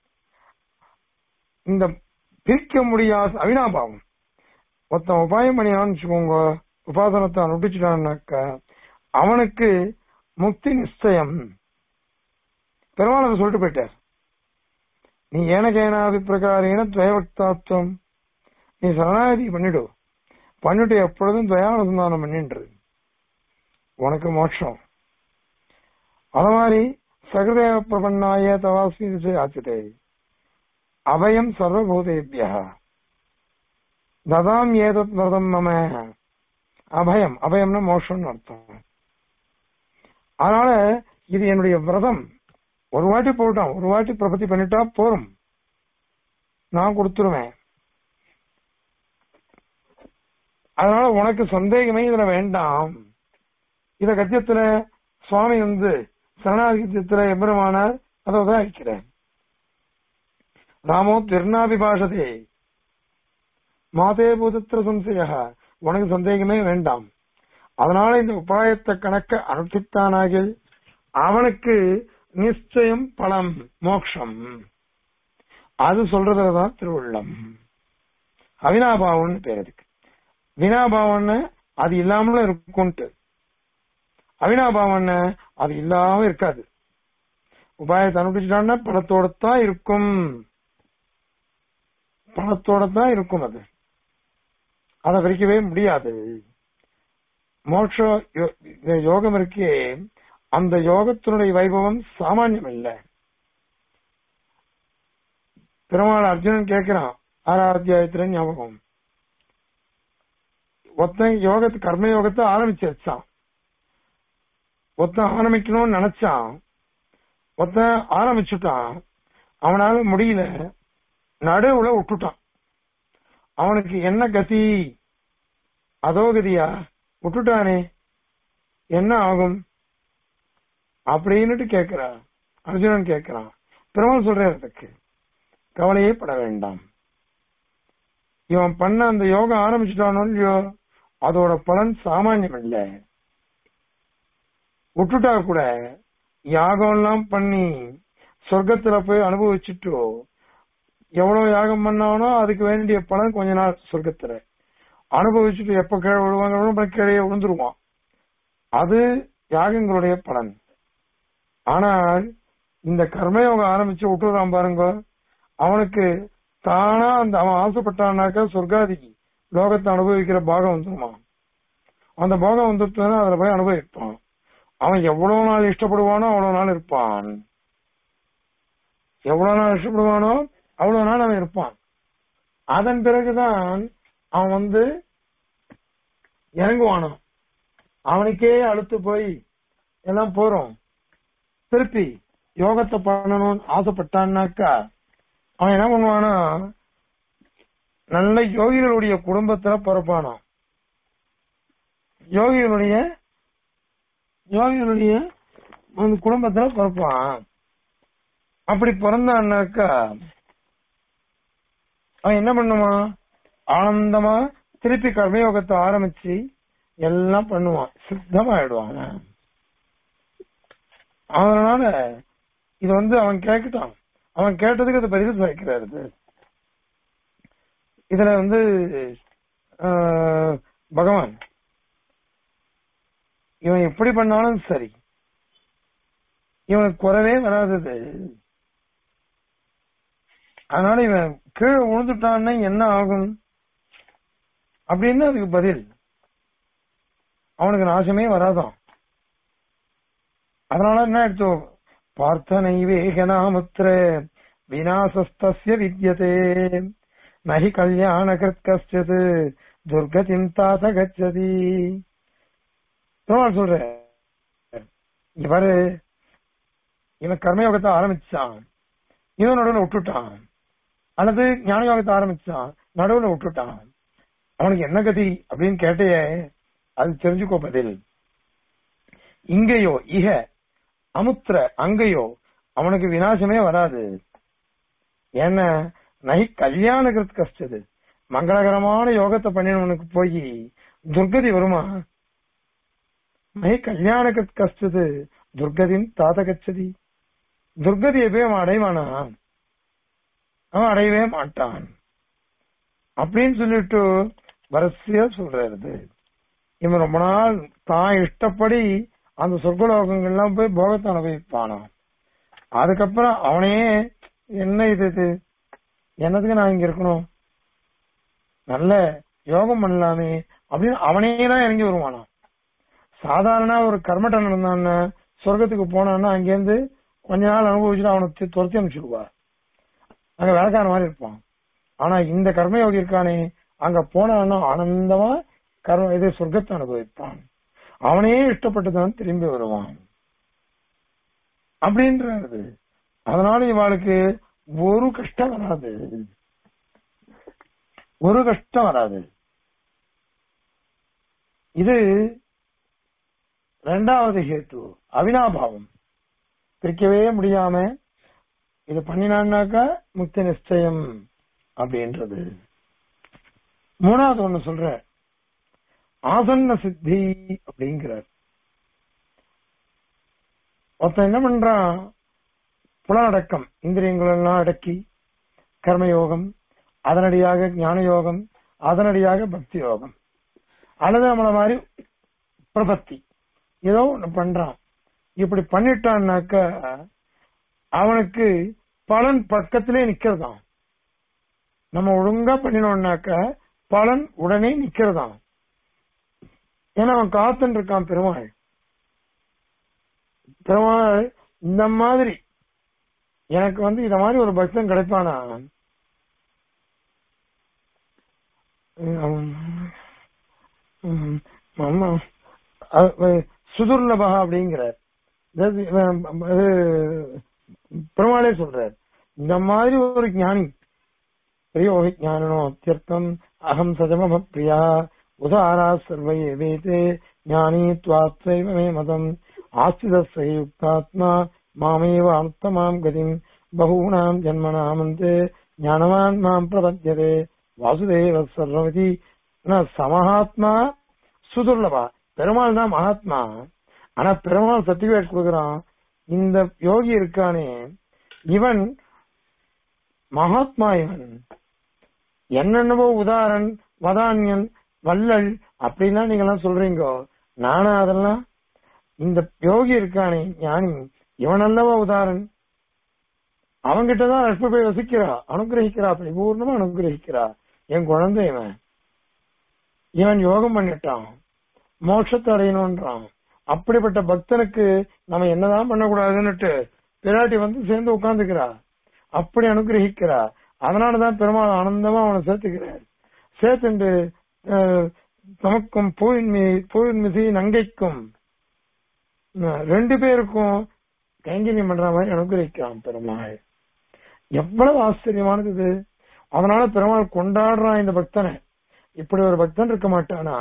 இந்த பிரிக்க முடியாத அவினாபாவம் ஒருத்தன் உபாயம் பண்ணினான்னு வச்சுக்கோங்க உபாசனத்தை அனுப்பிச்சுட்டான்னாக்கா அவனுக்கு முக்தி நிச்சயம் பெருமாள் சொல்லிட்டு போயிட்டார் நீ ஏனகேனாதி பிரகாரேன துவயவக்தாத்வம் நீ சரணாகதி பண்ணிடு பண்ணிட்டு எப்பொழுதும் துவயானுசந்தானம் பண்ணின்று உனக்கு மோட்சம் அத மாதிரி சகதேவ பிரபன்னாய தவாஸ்மி ஆச்சுதே அபயம் சர்வபூதேபிய ததாம் ஏதத் விரதம் மம அபயம் அபயம்னா மோஷம்னு அர்த்தம் அதனால இது என்னுடைய விரதம் ஒரு வாட்டி போட்டான் ஒரு வாட்டி பிரபத்தி பண்ணிட்டா போரும் நான் கொடுத்துருவேன் அதனால உனக்கு சந்தேகமே இதுல வேண்டாம் இத கத்தியத்துல சுவாமி வந்து சரணாதிகத்தியத்துல எம்பெருமானார் அதை உதாரிக்கிறேன் ராமோ திருநாபிபாஷதே மாதே பூதத்திர சம்சய உனக்கு சந்தேகமே வேண்டாம் அதனால இந்த உபாயத்தை கணக்க அனுஷ்டித்தானாகில் அவனுக்கு நிச்சயம் பலம் மோக்ஷம் அது சொல்றதுலதான் திருவுள்ளம் அவினாபாவன் பேர் அதுக்கு வினாபாவன் அது இல்லாமலும் இருக்கும்ட்டு அவினாபாவன் அது இல்லாம இருக்காது உபாயத்தை அனுப்பிச்சுட்டான்னா பணத்தோட தான் இருக்கும் பணத்தோட தான் இருக்கும் அது அதை விரிக்கவே முடியாது மோட்ச யோ- இந்த யோகம் இருக்கே அந்த யோகத்தினுடைய வைபவம் சாமானியம் இல்ல பெருமாள் அர்ஜுனன் கேட்கிறான் ஆறாவது அத்தியாயத்துல ஞாபகம் ஒருத்தன் யோகத்து கர்ம யோகத்தை ஆரம்பிச்சு வச்சான் ஒருத்தன் ஆரம்பிக்கணும்னு நினைச்சான் ஒருத்தன் ஆரம்பிச்சுட்டான் அவனால முடியல நடுவுல விட்டுட்டான் அவனுக்கு என்ன கதி அதோ கதியா விட்டுட்டானே என்ன ஆகும் அப்படின்னுட்டு கேக்குறான் அர்ஜுனன் கேக்குறான் பெருமாள் சொல்றாரு அதுக்கு கவலையே பட வேண்டாம் இவன் பண்ண அந்த யோகம் ஆரம்பிச்சுட்டானோ இல்லையோ அதோட பலன் சாமானியம் இல்ல விட்டுட்டா கூட யாகம் எல்லாம் பண்ணி சொர்க்கத்துல போய் அனுபவிச்சுட்டோ எவ்வளவு யாகம் பண்ணானோ அதுக்கு வேண்டிய பலன் கொஞ்ச நாள் சொர்க்கத்துல அனுபவிச்சுட்டு எப்ப கீழே விழுவாங்க கீழே விழுந்துருவான் அது யாகங்களுடைய பலன் ஆனால் இந்த கர்மயோகம் ஆரம்பிச்சு விட்டுறான் பாருங்க அவனுக்கு தானா அந்த அவன் ஆசைப்பட்டானாக்கா சொர்க்காதிக்கு லோகத்தை அனுபவிக்கிற பாகம் வந்துருமா அந்த பாகம் வந்துருச்சுன்னா அதுல போய் அனுபவிப்பான் அவன் எவ்வளவு நாள் இஷ்டப்படுவானோ அவ்வளவு நாள் இருப்பான் எவ்வளவு நாள் இஷ்டப்படுவானோ அவ்வளவு நாள் அவன் இருப்பான் அதன் பிறகுதான் அவன் வந்து இறங்குவானான் அவனுக்கே அழுத்து போய் எல்லாம் போறோம் திருப்பி யோகத்தை பண்ணணும்னு ஆசைப்பட்டான்னாக்கா அவன் என்ன பண்ணுவானா நல்ல யோகிகளுடைய குடும்பத்துல பிறப்பானாம் யோகிகளுடைய யோகிகளுடைய அந்த குடும்பத்துல பிறப்பான் அப்படி பிறந்தான்னாக்கா அவன் என்ன பண்ணுவான் ஆனந்தமா திருப்பி கர்மயோகத்தை ஆரம்பிச்சு எல்லாம் பண்ணுவான் சித்தமாயிடுவான் அவன். அதனால இது வந்து அவன் கேட்கட்டான் அவன் கேட்டதுக்கு அது பதில் வைக்கிறாரு இது. இதுல வந்து ஆஹ், பகவான் இவன் எப்படி பண்ணாலும் சரி இவனுக்கு குறவே வராதது அதனால இவன் கீழே விழுந்துட்டான்னா என்ன ஆகும் அப்படின்னு அதுக்கு பதில் அவனுக்கு நாசமே வராதான் அதனால என்ன எடுத்தோம் பார்த்தனை வேகனாமுத்திர விநாசஸ்தஸ்ய வித்யதே நஹி கல்யாணகிருத் கஷ்டத் துர்கதிம் தாத கச்சதி பெருமாள் சொல்ற இவரு இவன் கர்மயோகத்தை ஆரம்பிச்சான் இவன் நடுவுல விட்டுட்டான் அல்லது ஞான யோகத்தை ஆரம்பிச்சான் நடுவுல விட்டுட்டான் அவனுக்கு என்ன கதி அப்படின்னு கேட்டையே அது தெரிஞ்சுக்கோ பதில் இங்கேயோ இக அமுத்திர அங்கேயோ அவனுக்கு விநாசமே வராது ஏன்னா நகை கல்யாணகிருத் கஷ்டது மங்களகரமான யோகத்தை பண்ணினவனுக்கு போய் துர்கதி வருமா நகை கல்யாணகிருத் கஷ்டது துர்கதின் தாத கச்சதி துர்கதியை போய் அவன் அடைவானா அவன் அடையவே மாட்டான் அப்படின்னு சொல்லிட்டு வரிசையா சொல்றது இவன் ரொம்ப நாள் தான் இஷ்டப்படி அந்த சொர்க்கலோகங்கள்லாம் போய் போகத்தை அனுபவிப்பானாம் அதுக்கப்புறம் அவனே என்ன இது இது என்னதுக்கு நான் இங்க இருக்கணும் நல்ல யோகம் பண்ணலாமே அப்படின்னு அவனே தான் இறங்கி வருவானாம் சாதாரண ஒரு கர்மட்டன் இருந்தான்னா சொர்க்கத்துக்கு போனான்னா அங்கேருந்து கொஞ்ச நாள் அனுபவிச்சுட்டு அவனை தி- துரத்தி அனுப்பிச்சிடுவா அங்க வேலைக்கார மாதிரி இருப்பான் ஆனா இந்த கர்மயோகி இருக்கானே அங்க போனான்னா ஆனந்தமா கர்ம இது சொர்க்கத்தை அனுபவிப்பான் அவனே இஷ்டப்பட்டுதான் திரும்பி வருவான் அப்படின்றது அதனால இவாளுக்கு ஒரு கஷ்டம் வராது ஒரு கஷ்டம் வராது இது ரெண்டாவது ஹேத்து அவினாபாவம் பிரிக்கவே முடியாம இது பண்ணினான்னாக்கா முக்தி நிச்சயம் அப்படின்றது மூணாவது ஒண்ணு சொல்ற ஆசன்ன சித்தி அப்படிங்கிறார் ஒருத்தன் என்ன பண்றான் புலனடக்கம் இந்திரியங்கள் எல்லாம் அடக்கி கர்மயோகம் அதனடியாக ஞான யோகம் அதனடியாக பக்தி யோகம் அல்லது நம்மள மாதிரி பிரபத்தி ஏதோ ஒண்ணு பண்றான் இப்படி பண்ணிட்டான்னாக்க அவனுக்கு பலன் பக்கத்திலே நிக்கிறதாம் நம்ம ஒழுங்கா பண்ணினோம்னாக்க பலன் உடனே நிக்கிறதாம் ஏன்னா அவன் காத்துன்னு இருக்கான் பெருமாள் பெருமாள் இந்த மாதிரி எனக்கு வந்து இத மாதிரி ஒரு பக்தன் கிடைப்பானா உம், உம், ஆமா அது, அஹ், சுதுர்லபா அப்படிங்கிறார் அதாவது, அஹ், அது, பெருமாளே சொல்றார் இந்த மாதிரி ஒரு ஞானி பிரியோகி ஞானனோ அத்தியர்த்தம் அகம் சஜமம பிரியா உதாரா சர்வை வேதே ஞானி துவாத்வைவ மே மதம் ஆஸ்திதஸ்ய யுக்தாத்மா மாமேவ அனுத்தமாம் கதிம் பகூனாம் ஜன்மனாமந்தே ஞானவான் மாம் பிரபத்தியதே வாசுதேவ சர்வமிதி ந சமஹாத்மா சுதுர்லபா பெருமாள் தான் மகாத்மா ஆனா பெருமாள் சர்டிபிகேட் கொடுக்கறான் இந்த யோகி இருக்கானே இவன் மகாத்மா இவன் என்னென்னவோ உதாரன் வதான்யன் வள்ளல் அப்படின்னா நீங்க எல்லாம் சொல்றீங்க நானா அதெல்லாம் இந்த யோகி இருக்கானே ஞானி இவன் அல்லவா உதாரன் அவன்கிட்டதான் லட்சுமி போய் வசிக்கிறா அனுகிரகிக்கிறா பரிபூர்ணமா அனுகிரகிக்கிறா என் குழந்தை இவன் இவன் யோகம் பண்ணிட்டான் மோட்சத்தை அடையணும்ன்றான் அப்படிப்பட்ட பக்தனுக்கு நம்ம என்னதான் பண்ணக்கூடாதுன்னுட்டு பிராட்டி வந்து சேர்ந்து உட்கார்ந்துக்கிறா அப்படி அனுகிரகிக்கிறா அதனாலதான் பெருமாள் ஆனந்தமா அவனை சேர்த்துக்கிறார் சேர்த்துண்டு அஹ், தமக்கும் பூவின்மி பூவின்மிசி நங்கைக்கும் அஹ், ரெண்டு பேருக்கும் கைங்கரியம் பண்ற மாதிரி அனுகிரகிக்கிறான் பெருமாள் எவ்வளவு ஆச்சரியமானது இது அதனால பெருமாள் கொண்டாடுறான் இந்த பக்தனை இப்படி ஒரு பக்தன் இருக்க மாட்டானா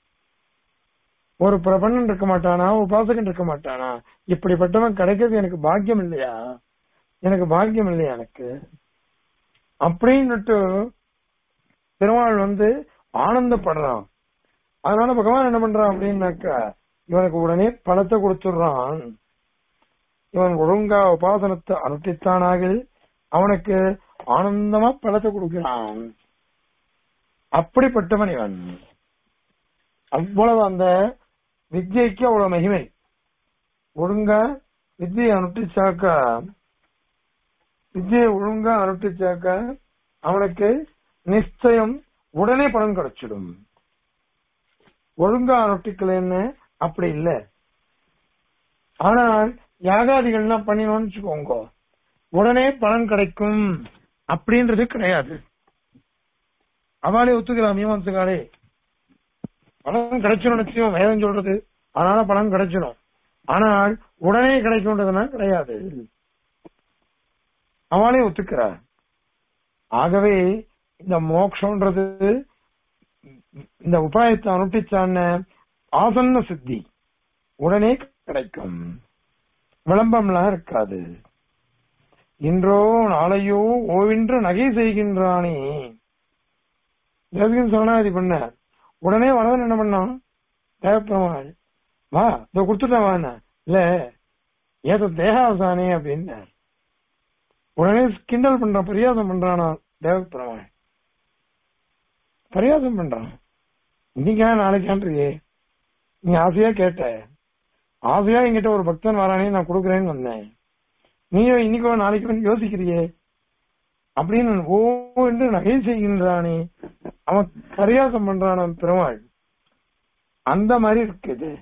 ஒரு பிரபண்ணன் இருக்க மாட்டானா உபாசகன் இருக்க மாட்டானா இப்படிப்பட்டவன் கிடைக்கிறது எனக்கு பாக்கியம் இல்லையா எனக்கு பாக்கியம் இல்லையா எனக்கு அப்படின்னுட்டு பெருமாள் வந்து ஆனந்தப்படுறான் அதனால பகவான் என்ன பண்றான் அப்படின்னாக்கா இவனுக்கு உடனே பணத்தை கொடுத்துடுறான் இவன் ஒழுங்கா உபாசனத்தை அனுஷ்டித்தானாக அவனுக்கு ஆனந்தமா பலத்தை கொடுக்கிறான் அப்படிப்பட்டவன் இவன் அவ்வளவு அந்த வித்யைக்கு அவ்வளவு மகிமை ஒழுங்கா வித்தியை அனுஷ்டிச்சாக்கா வித்தியை ஒழுங்கா அனுஷ்டிச்சாக்கா அவனுக்கு நிச்சயம் உடனே பலன் கிடைச்சிடும் ஒழுங்கா அனுஷ்டிக்கலன்னு அப்படி இல்லை ஆனால் யாகாதிகள்லாம் பண்ணினோம்னு வச்சுக்கோங்க உடனே பலன் கிடைக்கும் அப்படின்றது கிடையாது அவளே ஒத்துக்கிறா மீமாம்சகாலே பலன் கிடைச்சிடும் நிச்சயம் வேதம் சொல்றது அதனால பலன் கிடைச்சிடும் ஆனால் உடனே கிடைக்கும்ன்றதுனா கிடையாது அவளே ஒத்துக்கிறா ஆகவே இந்த மோக்ஷன்றது இந்த உபாயத்தை அனுப்பிச்சான ஆசன்ன சித்தி உடனே கிடைக்கும் விளம்பம்லாம் இருக்காது இன்றோ நாளையோ ஓவென்று நகை செய்கின்றானே தேவகின் சரணாதி பண்ண உடனே வரவன் என்ன பண்ணான் தேவப்பெருமாள் வா இதோ கொடுத்துட்டேன் வா இல்ல ஏதோ தேகாவசானே அப்படின்னு உடனே கிண்டல் பண்றான் பரியாசம் பண்றானா தேவப்பெருமாள் பரியாசம் பண்றான் இன்னைக்கா நாளைக்கான்றியே நீ ஆசையா கேட்ட ஆசையா என்கிட்ட ஒரு பக்தன் வரானே நான் கொடுக்குறேன்னு வந்தேன் நீயோ இன்னைக்கோ நாளைக்கோ யோசிக்கிறியே அப்படின்னு ஓ என்று நகை செய்கின்றானே அவன் பரியாசம் பண்றான் பெருமாள் அந்த மாதிரி இருக்குது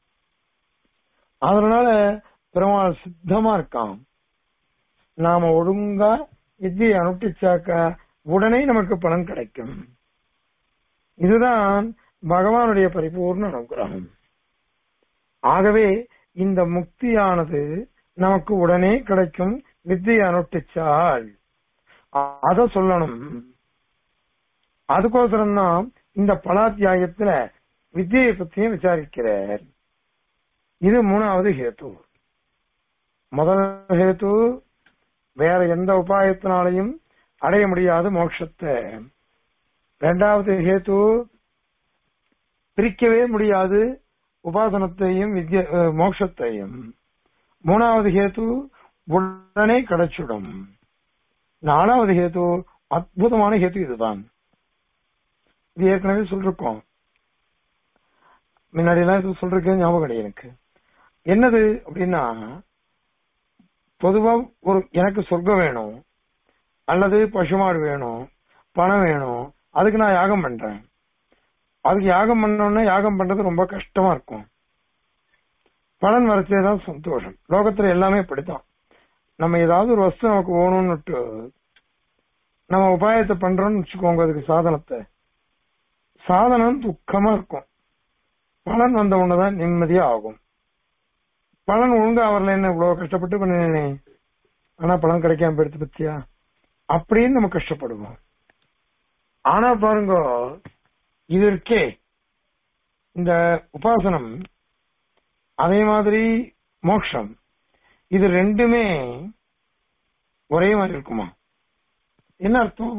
அதனால பெருமாள் சித்தமா இருக்கான் நாம ஒழுங்கா வித்தியை அனுப்பிச்சாக்க உடனே நமக்கு பலன் கிடைக்கும் இதுதான் பகவானுடைய பரிபூர்ண அனுகிரகம் ஆகவே இந்த முக்தியானது நமக்கு உடனே கிடைக்கும் வித்தியை அனுஷ்டிச்சால் அத சொல்லணும் அதுக்கோசரம் தான் இந்த பலாத்தியாயத்துல வித்தியை பத்தியும் விசாரிக்கிறார் இது மூணாவது ஹேத்து முதல் ஹேத்து வேற எந்த உபாயத்தினாலையும் அடைய முடியாது மோட்சத்தை இரண்டாவது ஹேத்து பிரிக்கவே முடியாது உபாசனத்தையும் வித்ய மோட்சத்தையும் மூணாவது ஹேத்து உடனே கிடைச்சிடும் நாலாவது ஹேத்து அற்புதமான ஹேத்து இதுதான் இது ஏற்கனவே சொல்லிருக்கோம் முன்னாடி எல்லாம் இது சொல்றதுக்கு ஞாபகம் கிடையாது எனக்கு என்னது அப்படின்னா பொதுவா ஒரு எனக்கு சொர்க்கம் வேணும் அல்லது பசுமாடு வேணும் பணம் வேணும் அதுக்கு நான் யாகம் பண்றேன் அதுக்கு யாகம் பண்ணோம்னா யாகம் பண்றது ரொம்ப கஷ்டமா இருக்கும் பலன் வரைச்சேதான் சந்தோஷம் லோகத்துல எல்லாமே இப்படித்தான் நம்ம ஏதாவது ஒரு வஸ்து நமக்கு வேணும்னுட்டு நம்ம உபாயத்தை பண்றோம்னு வச்சுக்கோங்க அதுக்கு சாதனத்தை சாதனம் துக்கமா இருக்கும் பலன் வந்த உடனேதான் நிம்மதியா ஆகும் பலன் ஒழுங்கா வரல என்ன இவ்வளவு கஷ்டப்பட்டு பண்ணினேனே ஆனா பலன் கிடைக்காம போயிடுத்து பத்தியா அப்படின்னு நம்ம கஷ்டப்படுவோம் ஆனா பாருங்க இது இருக்கே இந்த உபாசனம் அதே மாதிரி மோட்சம் இது ரெண்டுமே ஒரே மாதிரி இருக்குமா என்ன அர்த்தம்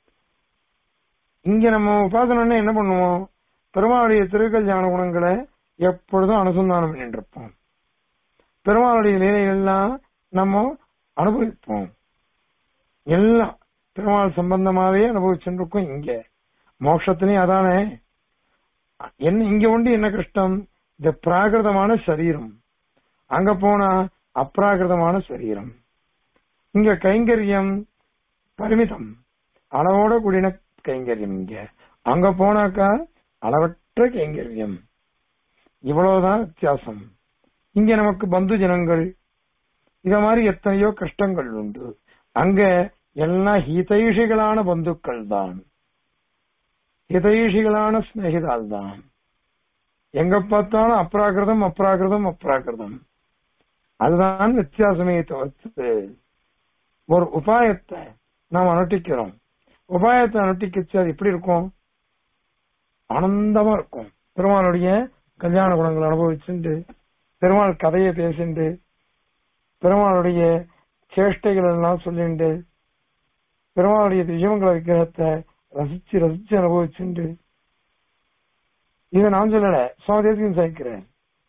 இங்க நம்ம உபாசனம்னா என்ன பண்ணுவோம் பெருமாளுடைய திருக்கல்யாண குணங்களை எப்பொழுதும் அனுசந்தானம் பண்ணிட்டு இருப்போம் பெருமாளுடைய லீலைகள்லாம் நம்ம அனுபவிப்போம் எல்லாம் பெருமாள் சம்பந்தமாவே அனுபவிச்சுருக்கோம் இங்க மோட்சத்திலையும் அதானே என்ன இங்க உண்டு என்ன கஷ்டம் இந்த பிராகிருதமான சரீரம் அங்க போனா அப்ராகிருதமான சரீரம் இங்க கைங்கரியம் பரிமிதம் அளவோட கூடின கைங்கரியம் இங்க அங்க போனாக்கா அளவற்ற கைங்கரியம் இவ்வளவுதான் வித்தியாசம் இங்க நமக்கு பந்து ஜனங்கள் இத மாதிரி எத்தனையோ கஷ்டங்கள் உண்டு அங்க எல்லாம் ஹிதைஷிகளான பந்துக்கள் தான் ஹிதைஷிகளான சிநேகிதால் தான் எங்க பார்த்தாலும் அப்ராகிருதம் அப்ராகிருதம் அப்ராகிருதம் அதுதான் வித்தியாசமே தவிர்த்து ஒரு உபாயத்தை நாம் அனுஷ்டிக்கிறோம் உபாயத்தை அனுஷ்டிக்கச்சு அது எப்படி இருக்கும் ஆனந்தமா இருக்கும் பெருமாளுடைய கல்யாண குணங்களை அனுபவிச்சுண்டு பெருமாள் கதையை பேசிண்டு பெருமாளுடைய சேஷ்டைகள் எல்லாம் சொல்லிண்டு பெருமாளுடைய திவ்யமங்கல விக்கிரகத்தை ரசிச்சு ரசிச்சு அனுபவிச்சுண்டு இதை நான் சொல்லல சுவாதேசியம் சேர்க்கிறேன்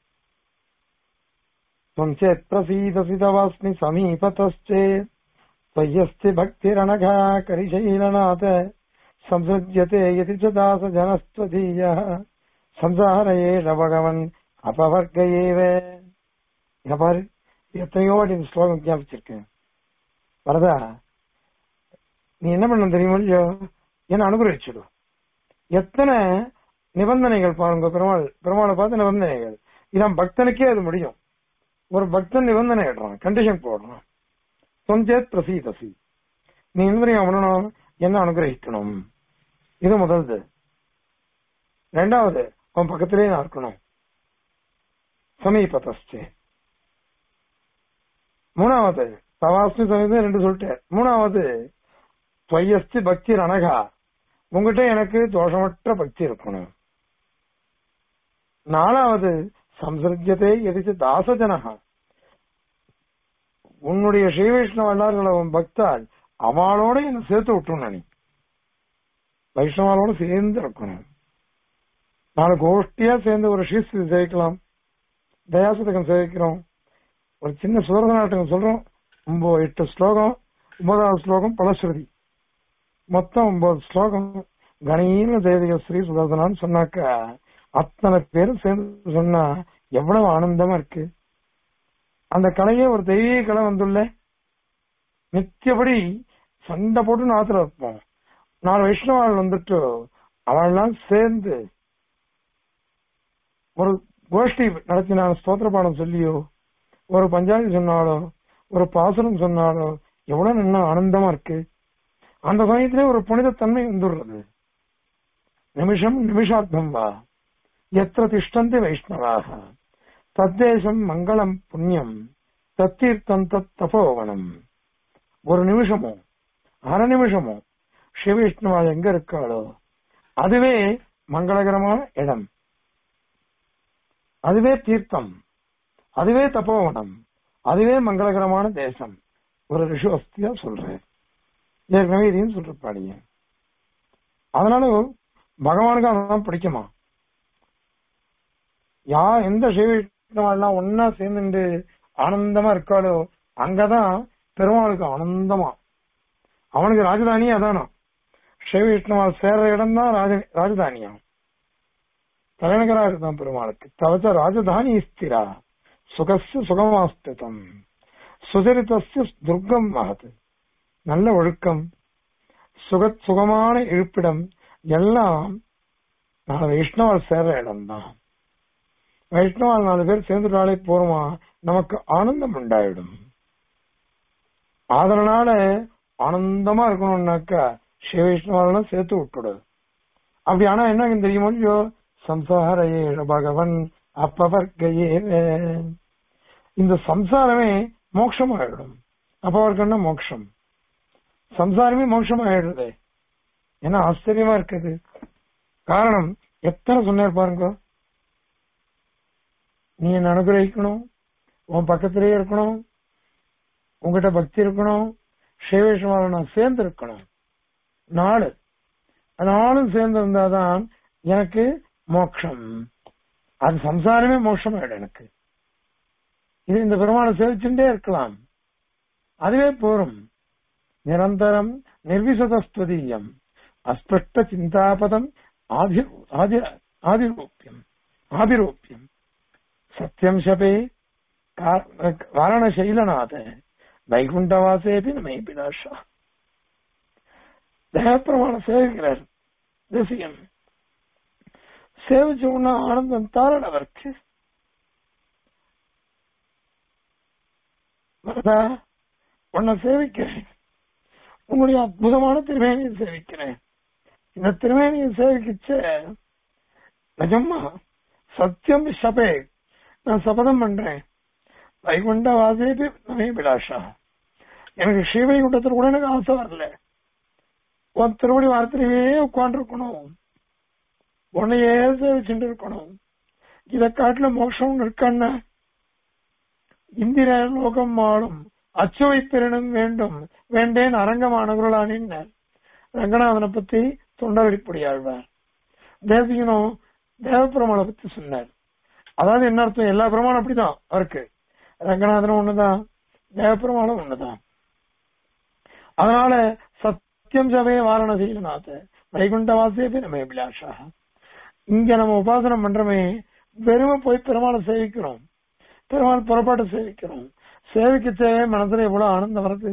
त्वञ्चेत् प्रसीदसितवास्मि समीपतश्चेत् त्वय्यस्ति भक्तिरनघा करिशैलनाथ संसृज्यते यदि च दासजनस्त्वदीयः संसारयेष भगवन् अपवर्गयेव இங்க பாரு எத்தனையோ வாட்டி இந்த ஸ்லோகம் ஞாபகிச்சிருக்கேன் வரதா நீ என்ன பண்ண தெரியுமா இல்லையோ என்ன அனுகிரகிச்சிடும் எத்தனை நிபந்தனைகள் பாருங்க பெருமாள் பெருமாளை பார்த்து நிபந்தனைகள் இதான் பக்தனுக்கே அது முடியும் ஒரு பக்தன் நிபந்தனை இடுறான் கண்டிஷன் போடுறான் சொஞ்சேத் பிரசீதசி நீ என்ன பண்ணணும் என்ன அனுகிரகிக்கணும் இது முதல்து ரெண்டாவது உன் பக்கத்திலே நான் இருக்கணும் சமீபத்தஸ்து மூணாவது தவாஸ்து சமீபம் ரெண்டு சொல்லிட்டேன் மூணாவது துவயஸ்தி பக்தி ரணகா உங்ககிட்ட எனக்கு தோஷமற்ற பக்தி இருக்கணும் நாலாவது சம்சர்ஜத்தை எதிர்த்து தாசஜனகா உன்னுடைய ஸ்ரீ வைஷ்ணவ எல்லார்கள உன் பக்தால் அவளோட என்ன சேர்த்து விட்டுணும் நீ வைஷ்ணவாலோட சேர்ந்து இருக்கணும் நாலு கோஷ்டியா சேர்ந்து ஒரு ஸ்ரீஸ்தி சேவிக்கலாம் தயாசதகம் சேவிக்கிறோம் ஒரு சின்ன சுதர்சன நாட்டகம் சொல்றோம் ஒன்பது எட்டு ஸ்லோகம் ஒன்பதாவது ஸ்லோகம் பலஸ்ருதி மொத்தம் ஒன்பது ஸ்லோகம் கணீன தேவிக ஸ்ரீ சுதர்சனான்னு சொன்னாக்க அத்தனை பேரும் சேர்ந்து சொன்னா எவ்வளவு ஆனந்தமா இருக்கு அந்த கலையே ஒரு தெய்வீக கலை வந்துள்ள நித்தியபடி சண்டை போட்டு நாத்துல இருப்போம் நாலு வைஷ்ணவாள் வந்துட்டு அவள்லாம் சேர்ந்து ஒரு கோஷ்டி நடத்தின ஸ்தோத்திர பாடம் சொல்லியோ ஒரு பஞ்சாயத்து சொன்னாலோ ஒரு பாசனம் சொன்னாலோ எவ்வளவு நல்லா ஆனந்தமா இருக்கு அந்த சமயத்திலே ஒரு புனிதத்தன்மை வந்துடுறது நிமிஷம் நிமிஷார்த்தம் வா எத்திர திஷ்டந்தி வைஷ்ணவாக தத்தேசம் மங்களம் புண்ணியம் தத்தீர்த்தம் தத் தபோவனம் ஒரு நிமிஷமோ அரை நிமிஷமோ சிவவிஷ்ணுவா எங்க இருக்காளோ அதுவே மங்களகரமான இடம் அதுவே தீர்த்தம் அதுவே தபோவனம் அதுவே மங்களகரமான தேசம் ஒரு ரிஷு அஸ்தியா சொல்றேன் ஏற்கனவே இதையும் சொல்றப்பாடிய அதனால பகவானுக்கு அதான் பிடிக்குமா யா எந்த சிவவிஷ்ணுவெல்லாம் ஒன்னா சேர்ந்துட்டு ஆனந்தமா இருக்காளோ அங்கதான் பெருமாளுக்கு ஆனந்தமா அவனுக்கு ராஜதானியே அதானா சிவவிஷ்ணுவால் சேர்ற இடம் தான் ராஜ ராஜதானியா தலைநகரா இருக்குதான் பெருமாளுக்கு தவச்ச ராஜதானி ஸ்திரா சுகஸ்ய சுகமாஸ்திதம் சுசரிதஸ்ய துர்க்கம் மகத் நல்ல ஒழுக்கம் சுக சுகமான இருப்பிடம் எல்லாம் நாலு வைஷ்ணவால் சேர்ற இடம் தான் வைஷ்ணவால் நாலு பேர் சேர்ந்துட்டாலே போறோமா நமக்கு ஆனந்தம் உண்டாயிடும் அதனால ஆனந்தமா இருக்கணும்னாக்கா ஸ்ரீ வைஷ்ணவாலாம் சேர்த்து விட்டுடு அப்படி ஆனா என்ன தெரியுமோ இல்லையோ சம்சாரையே பகவன் அப்பவர்க்கையே இந்த சம்சாரமே மோட்சம் ஆயிடும் அப்பவர்க்கன்னா மோட்சம் சம்சாரமே மோட்சம் ஆயிடுறது ஏன்னா ஆச்சரியமா இருக்குது காரணம் எத்தனை சொன்னார் பாருங்க நீ என்ன அனுகிரகிக்கணும் உன் பக்கத்திலேயே இருக்கணும் உங்ககிட்ட பக்தி இருக்கணும் சேவேஷமாக நான் சேர்ந்து இருக்கணும் நாலு நாளும் சேர்ந்து இருந்தாதான் எனக்கு மோட்சம் அது சம்சாரமே மோட்சம் ஆயிடும் எனக்கு இது இந்த பெருமாளை சேவிச்சுட்டே இருக்கலாம் அதுவே போரும் நிரந்தரம் நிர்விசதஸ்துதீயம் அஸ்பஷ்ட சிந்தாபதம் ஆதி ஆதி ஆதிரூபியம் ஆபிரூபியம் சத்தியம் சபே வாரணசைலநாத வைகுண்டவாசேபி நமை பினாஷா தேவப்பிரமாண சேவிக்கிறார் தேசிகன் சேவிச்ச உடனே ஆனந்தம் தாரன் அவருக்கு வரதா உன்னை சேவிக்கிறேன் உன்னுடைய அற்புதமான திருமேனியை சேவிக்கிறேன் இந்த திருமேனியை சேவிக்கிச்ச நிஜமா சத்தியம் சபே நான் சபதம் பண்றேன் வைகுண்ட வாசேபி நமே பிலாஷா எனக்கு ஸ்ரீவைகுண்டத்தில் கூட எனக்கு ஆசை வரல உன் திருவடி வார்த்தையிலே உட்காந்துருக்கணும் உன்னையே சேவிச்சுட்டு இருக்கணும் இதை காட்டுல மோட்சம் இருக்கான்னு இந்திர லோகம் மாடும் அச்சுவை பெறணும் வேண்டும் வேண்டேன் அரங்கமானவர்களானின் ரங்கநாதனை பத்தி தொண்டவெளிப்படி ஆழ்வார் தேசிகனும் தேவபெருமாளை பத்தி சொன்னார் அதாவது என்ன அர்த்தம் எல்லா பிரமாணம் அப்படிதான் அவருக்கு ரங்கநாதனும் ஒண்ணுதான் தேவபெருமாளும் ஒண்ணுதான் அதனால சத்தியம் சபைய வாரணசீலநாத வைகுண்டவாசியபி நம்ம அபிலாஷா இங்க நம்ம உபாசனம் பண்றோமே வெறுமை போய் பெருமாளை சேவிக்கிறோம் பெருமாள் புறப்பாட்டை சேவிக்கிறோம் சேவிக்க சேவை மனசுல எவ்வளவு ஆனந்தம் வருது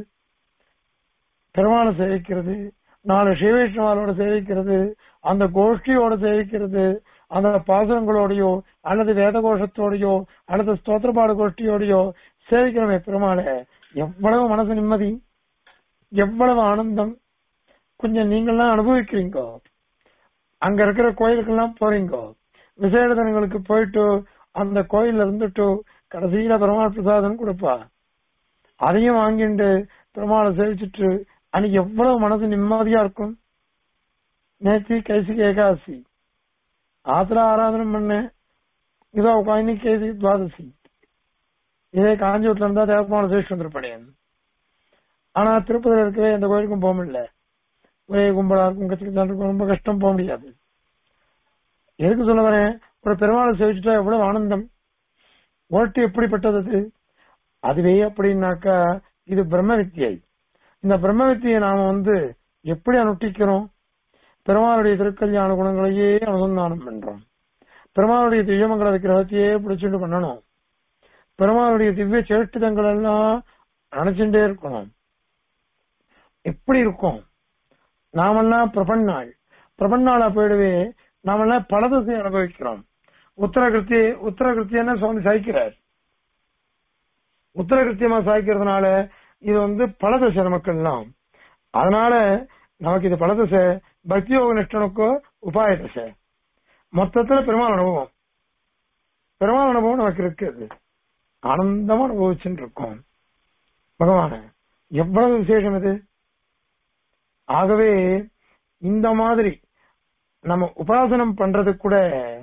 பெருமாளை சேவிக்கிறது நாலு சிவவைஷ்ணவாலோட சேவிக்கிறது அந்த கோஷ்டியோட சேவிக்கிறது அந்த பாசுரங்களோடையோ அல்லது வேத கோஷத்தோடையோ அல்லது ஸ்தோத்திரபாடு கோஷ்டியோடையோ சேவிக்கிறோமே பெருமாளை எவ்வளவு மனசு நிம்மதி எவ்வளவு ஆனந்தம் கொஞ்சம் நீங்கள்லாம் அனுபவிக்கிறீங்க அங்க இருக்கிற கோயிலுக்கெல்லாம் போறீங்க விசேட தினங்களுக்கு போயிட்டு அந்த கோயில்ல இருந்துட்டு கடைசியில பெருமாள் பிரசாதம் கொடுப்பா அதையும் வாங்கிட்டு பெருமாளை சேவிச்சுட்டு அன்னைக்கு எவ்வளவு மனசு நிம்மதியா இருக்கும் நேற்று கைசிக்கு ஏகாதசி ஆத்திர ஆராதனம் பண்ணேன் இதோ இன்னைக்கு கைசி துவாதசி இதே காஞ்சிபுரத்துல இருந்தா தேவப்பமான சேஷ் வந்திருப்பேன் ஆனா திருப்பதியில இருக்கவே எந்த கோயிலுக்கும் போக முடியல ஒரே கும்பலா இருக்கும் கச்சிக்கு இருக்கும் ரொம்ப கஷ்டம் போக முடியாது எதுக்கு சொல்ல வரேன் ஒரு பெருமாளை சேவிச்சுட்டா எவ்வளவு ஆனந்தம் ஓட்டு எப்படிப்பட்டது அது? அதுவே அப்படின்னாக்கா இது பிரம்ம வித்தியை இந்த பிரம்ம வித்தியை நாம வந்து எப்படி அனுஷ்டிக்கிறோம் பெருமாளுடைய திருக்கல்யாண குணங்களையே அனுசந்தானம் பண்றோம் பெருமாளுடைய திவ்யமங்கல விக்கிரகத்தையே பிடிச்சிட்டு பண்ணணும் பெருமாளுடைய திவ்ய சேஷ்டிதங்கள் எல்லாம் நினைச்சுட்டே இருக்கணும் எப்படி இருக்கும் நாமெல்லாம் பிரபன்னாள் பிரபன்னாளா போயிடுவே நாமெல்லாம் பல திசை அனுபவிக்கிறோம் உத்தரகிருத்தி உத்தரகிருத்தியன்னு சுவாமி சாய்க்கிறார் உத்தரகிருத்தியமா சாய்க்கிறதுனால இது வந்து பல திசை நமக்கெல்லாம் அதனால நமக்கு இது பல திசை பக்தி யோக நிஷ்டனுக்கோ உபாய திசை மொத்தத்துல பெருமாள் அனுபவம் பெருமாள் அனுபவம் நமக்கு இருக்குது ஆனந்தமா அனுபவிச்சுட்டு இருக்கோம் பகவான எவ்வளவு விசேஷம் இது ஆகவே இந்த மாதிரி நம்ம உபாசனம் பண்றது கூட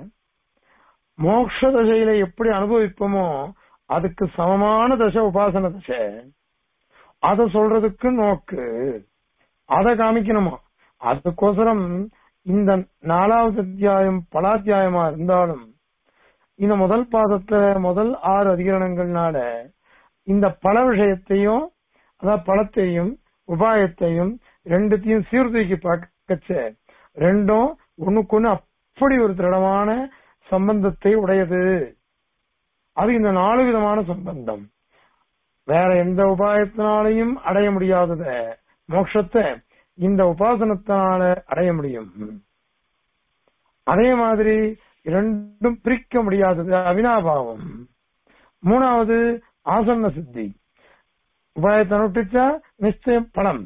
மோட்ச தசையில எப்படி அனுபவிப்போமோ அதுக்கு சமமான தசை உபாசன தசை அத சொல்றதுக்கு நோக்கு அத காமிக்கணுமா அதுக்கோசரம் இந்த நாலாவது அத்தியாயம் பலாத்தியாயமா இருந்தாலும் இந்த முதல் பாதத்துல முதல் ஆறு அதிகரணங்கள்னால இந்த பல விஷயத்தையும் அதாவது பழத்தையும் உபாயத்தையும் ரெண்டுத்தையும் சீர்தூக்கி பார்க்கச்ச ரெண்டும் ஒண்ணுக்கு ஒண்ணு அப்படி ஒரு திடமான சம்பந்தத்தை உடையது அது இந்த நாலு விதமான சம்பந்தம் வேற எந்த உபாயத்தினாலையும் அடைய முடியாதத மோட்சத்தை இந்த உபாசனத்தினால அடைய முடியும் அதே மாதிரி இரண்டும் பிரிக்க முடியாதது அவினாபாவம் மூணாவது ஆசன்ன சித்தி உபாயத்தை அனுஷ்டிச்சா நிச்சயம் பலம்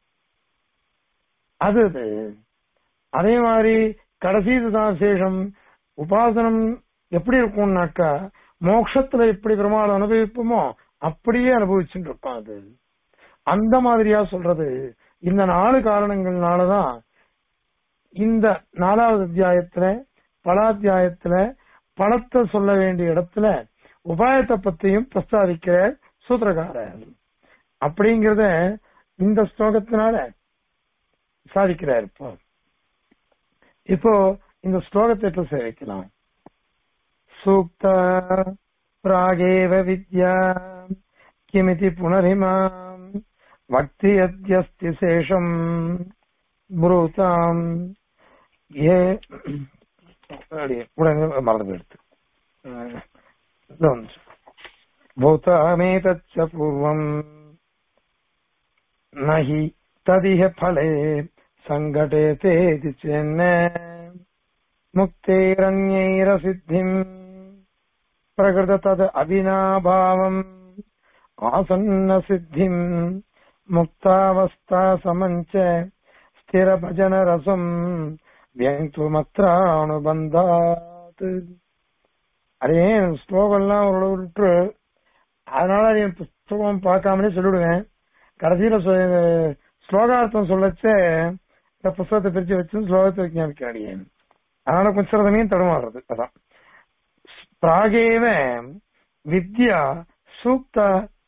அது அது அதே மாதிரி கடைசி இதுதான் சேஷம் உபாசனம் எப்படி இருக்கும்னாக்கா மோட்சத்துல எப்படி பெருமாள் அனுபவிப்போமோ அப்படியே அனுபவிச்சுட்டு இருக்கோம் அது அந்த மாதிரியா சொல்றது இந்த நாலு காரணங்கள்னாலதான் இந்த நாலாவது அத்தியாயத்துல பலாத்தியாயத்துல பணத்தை சொல்ல வேண்டிய இடத்துல உபாயத்தை பத்தியும் பிரஸ்தாவிக்கிற சூத்திரக்காரர் அப்படிங்கறத இந்த ஸ்லோகத்தினால சாதிக்கிறார் இப்போ இப்போ இந்த ஸ்லோகத்தை எப்ப சேவிக்கலாம் சூக்த பிராகேவ வித்யா கிமிதி புனரிமாம் பக்தி அத்தியஸ்தி சேஷம் புரூதாம் ஏ அப்படியே உடனே மறந்து போயிடுத்து भूतामेतच्च पूर्वम् न हि तदिह फले सङ्घटेतेति चेन्न मुक्तेरन्यैरसिद्धिम् प्रकृत तद् अविनाभावम् आसन्न सिद्धिम् मुक्तावस्था समञ्च स्थिरभजनरसम् व्यङ्क्तुमत्रानुबन्धात् அதே ஸ்லோகம்லாம் ஒரு விட்டு அதனால நீ புஸ்தகம் பார்க்காமலே சொல்லிவிடுவேன் கடைசியில சொ- ஸ்லோகார்த்தம் சொல்லச்ச இந்த புஸ்தகத்தை பிரிச்சு வச்சு ஸ்லோகத்தை விஞ்ஞாபிக்க அடியேன் அதனால கொஞ்சம் சிறதமையும் தடுமாறுறது அதான் பிராகேவ வித்யா சூக்த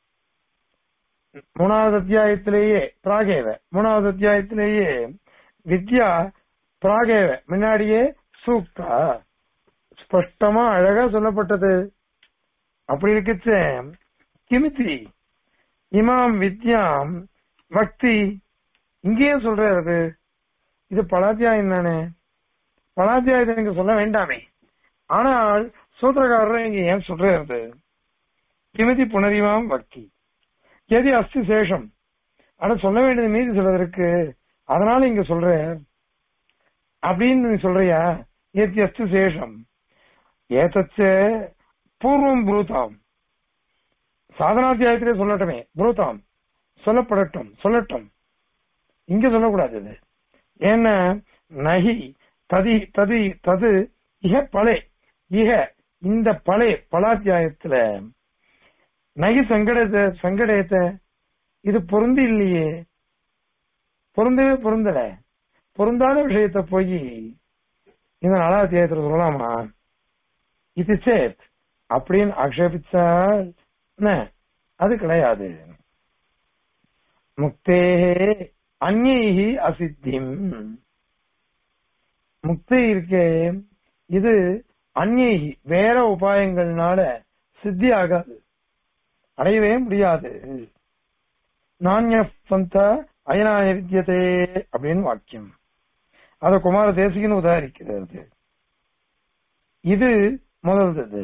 மூணாவது அத்தியாயத்திலேயே பிராகேவ மூணாவது அத்தியாயத்திலேயே வித்யா பிராகேவ முன்னாடியே சூக்தா ஸ்பஷ்டமா அழகா சொல்லப்பட்டது அப்படி இருக்குச்சே கிமிதி இமாம் வித்யாம் பக்தி இங்கேயே சொல்றாரு இது பலாத்தியாயம் தானே பலாத்தியாயத்தை நீங்க சொல்ல வேண்டாமே ஆனால் சூத்திரக்காரர் இங்க ஏன் சொல்றது கிமதி புனரிவாம் பக்தி எதி அஸ்தி சேஷம் ஆனா சொல்ல வேண்டியது மீதி சொல்றதற்கு அதனால இங்க சொல்ற அப்படின்னு நீ சொல்றியா ஏத்தி அஸ்தி சேஷம் ஏதச்ச பூர்வம் புரூதாம் சாதனாத்தியாயத்திலே சொல்லட்டுமே புரூதாம் சொல்லப்படட்டும் சொல்லட்டும் இங்க சொல்லக்கூடாது இது ஏன்னா நகி ததி ததி தது இக பலே இக இந்த பலே பலாத்தியாயத்துல நகி சங்கடத்தை சங்கடத்தை இது பொருந்தி இல்லையே பொருந்தவே பொருந்தல பொருந்தாத விஷயத்த போய் இந்த நாலாத்தியாயத்துல சொல்லலாமா இது சேத் அப்படின்னு ஆக்ஷேபிச்சால் என்ன, அது கிடையாது முக்தே அந்நீகி அசித்திம் முக்தி இருக்கே இது அந்நீகி வேற உபாயங்கள்னால சித்தி ஆகாது அடையவே முடியாது நானிய பந்த அயனாய வித்தியதே அப்படின்னு வாக்கியம் அத குமார தேசிகன்னு உதாரிக்கிறது இது முதல்து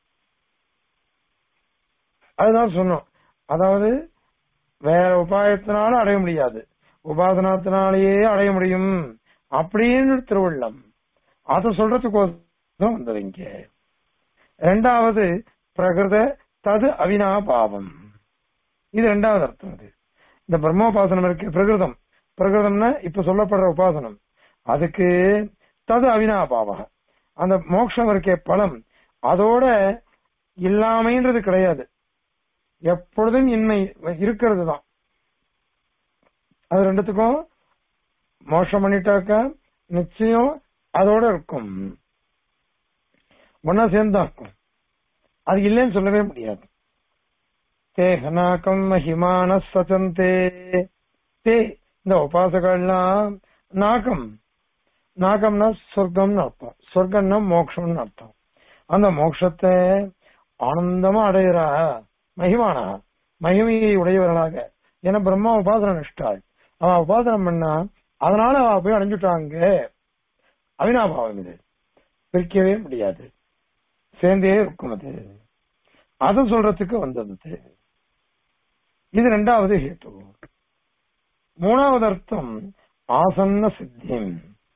அதுதான் சொன்னோம் அதாவது வேற உபாயத்தினால அடைய முடியாது உபாசனத்தினாலேயே அடைய முடியும் அப்படின்னு திருவள்ளம் அத சொல்றதுக்கோசம் வந்தது இங்க ரெண்டாவது பிரகிருத தது அவினாபாவம் இது ரெண்டாவது அர்த்தம் இது இந்த பிரம்மோபாசனம் இருக்கு பிரகிருதம் பிரகிருதம்னா இப்ப சொல்லப்படுற உபாசனம் அதுக்கு தது அவினாபாவ அந்த மோட்சம் இருக்கே பலம் அதோட இல்லாமைன்றது கிடையாது எப்பொழுதும் இன்மை இருக்கிறது தான் அது ரெண்டுத்துக்கும் மோஷம் பண்ணிட்டாக்கா நிச்சயம் அதோட இருக்கும் ஒன்னா சேர்ந்தா இருக்கும் அது இல்லைன்னு சொல்லவே முடியாது தேகநாக்கம் மகிமான சச்சந்தே தே இந்த உபாசகள்லாம் நாகம் நாகம்னா சொர்க்கம்னு அர்த்தம் சொர்க்கம்னா மோட்சம்னு அர்த்தம் அந்த மோட்சத்தை ஆனந்தமா அடையிறா மகிமானா மகிமையை உடையவர்களாக ஏன்னா பிரம்மா உபாசன நிஷ்டாள் அவன் உபாசனம் பண்ணா அதனால அவ போய் அடைஞ்சுட்டாங்க அவினாபாவம் இது பிரிக்கவே முடியாது சேர்ந்தே இருக்கும் அது அதை சொல்றதுக்கு வந்தது இது ரெண்டாவது ஹேத்து மூணாவது அர்த்தம் ஆசன்ன சித்தியம்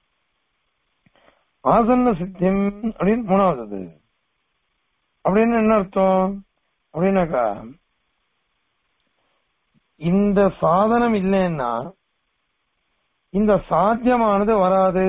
ஆசன்ன சித்தியம் அப்படின்னு மூணாவது அது அப்படின்னு என்ன அர்த்தம் அப்படின்னாக்கா இந்த சாதனம் இல்லைன்னா இந்த சாத்தியமானது வராது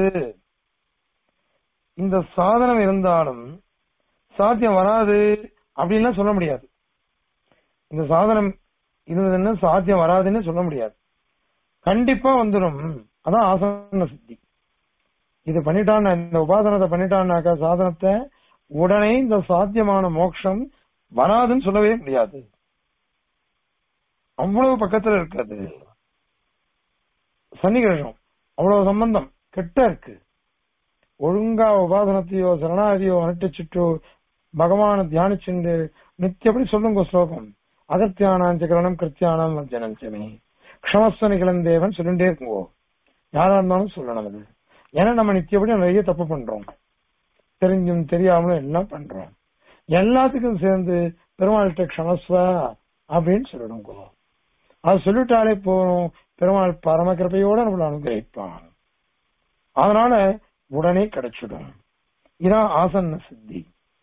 இந்த சாதனம் இருந்தாலும் சாத்தியம் வராது அப்படின்லாம் சொல்ல முடியாது இந்த சாதனம் இருந்ததுன்னா சாத்தியம் வராதுன்னு சொல்ல முடியாது கண்டிப்பா வந்துடும் அதான் ஆசன சித்தி இது பண்ணிட்டான் இந்த உபாசனத்தை பண்ணிட்டான்னாக்கா சாதனத்தை உடனே இந்த சாத்தியமான மோட்சம் வராதுன்னு சொல்லவே முடியாது அவ்வளவு பக்கத்துல இருக்காது சன்னிகிரகம் அவ்வளவு சம்பந்தம் கிட்ட இருக்கு ஒழுங்கா உபாசனத்தையோ சரணாதியோ அனுட்டிச்சுட்டு பகவான தியானிச்சுண்டு நித்தியப்படி சொல்லுங்க ஸ்லோகம் அகத்தியானாம் சக்கரணம் கிருத்தியானாம் வர்ஜனஞ்சமே க்ஷமஸ்வ நிகழந்தேவன் சொல்லிட்டே இருக்குங்கோ யாரா இருந்தாலும் சொல்லணும் அது ஏன்னா நம்ம நித்தியப்படி நிறைய தப்பு பண்றோம் தெரிஞ்சும் தெரியாமலும் எல்லாம் பண்றோம் எல்லாத்துக்கும் சேர்ந்து பெருமாள்கிட்ட க்ஷமஸ்வா அப்படின்னு சொல்லணுங்கோ அது சொல்லிட்டாலே போறோம் பெருமாள் பரம கிருப்பையோட நம்மள அனுகிரகிப்பான் அதனால உடனே கிடைச்சிடும் இதான் ஆசன்ன சித்தி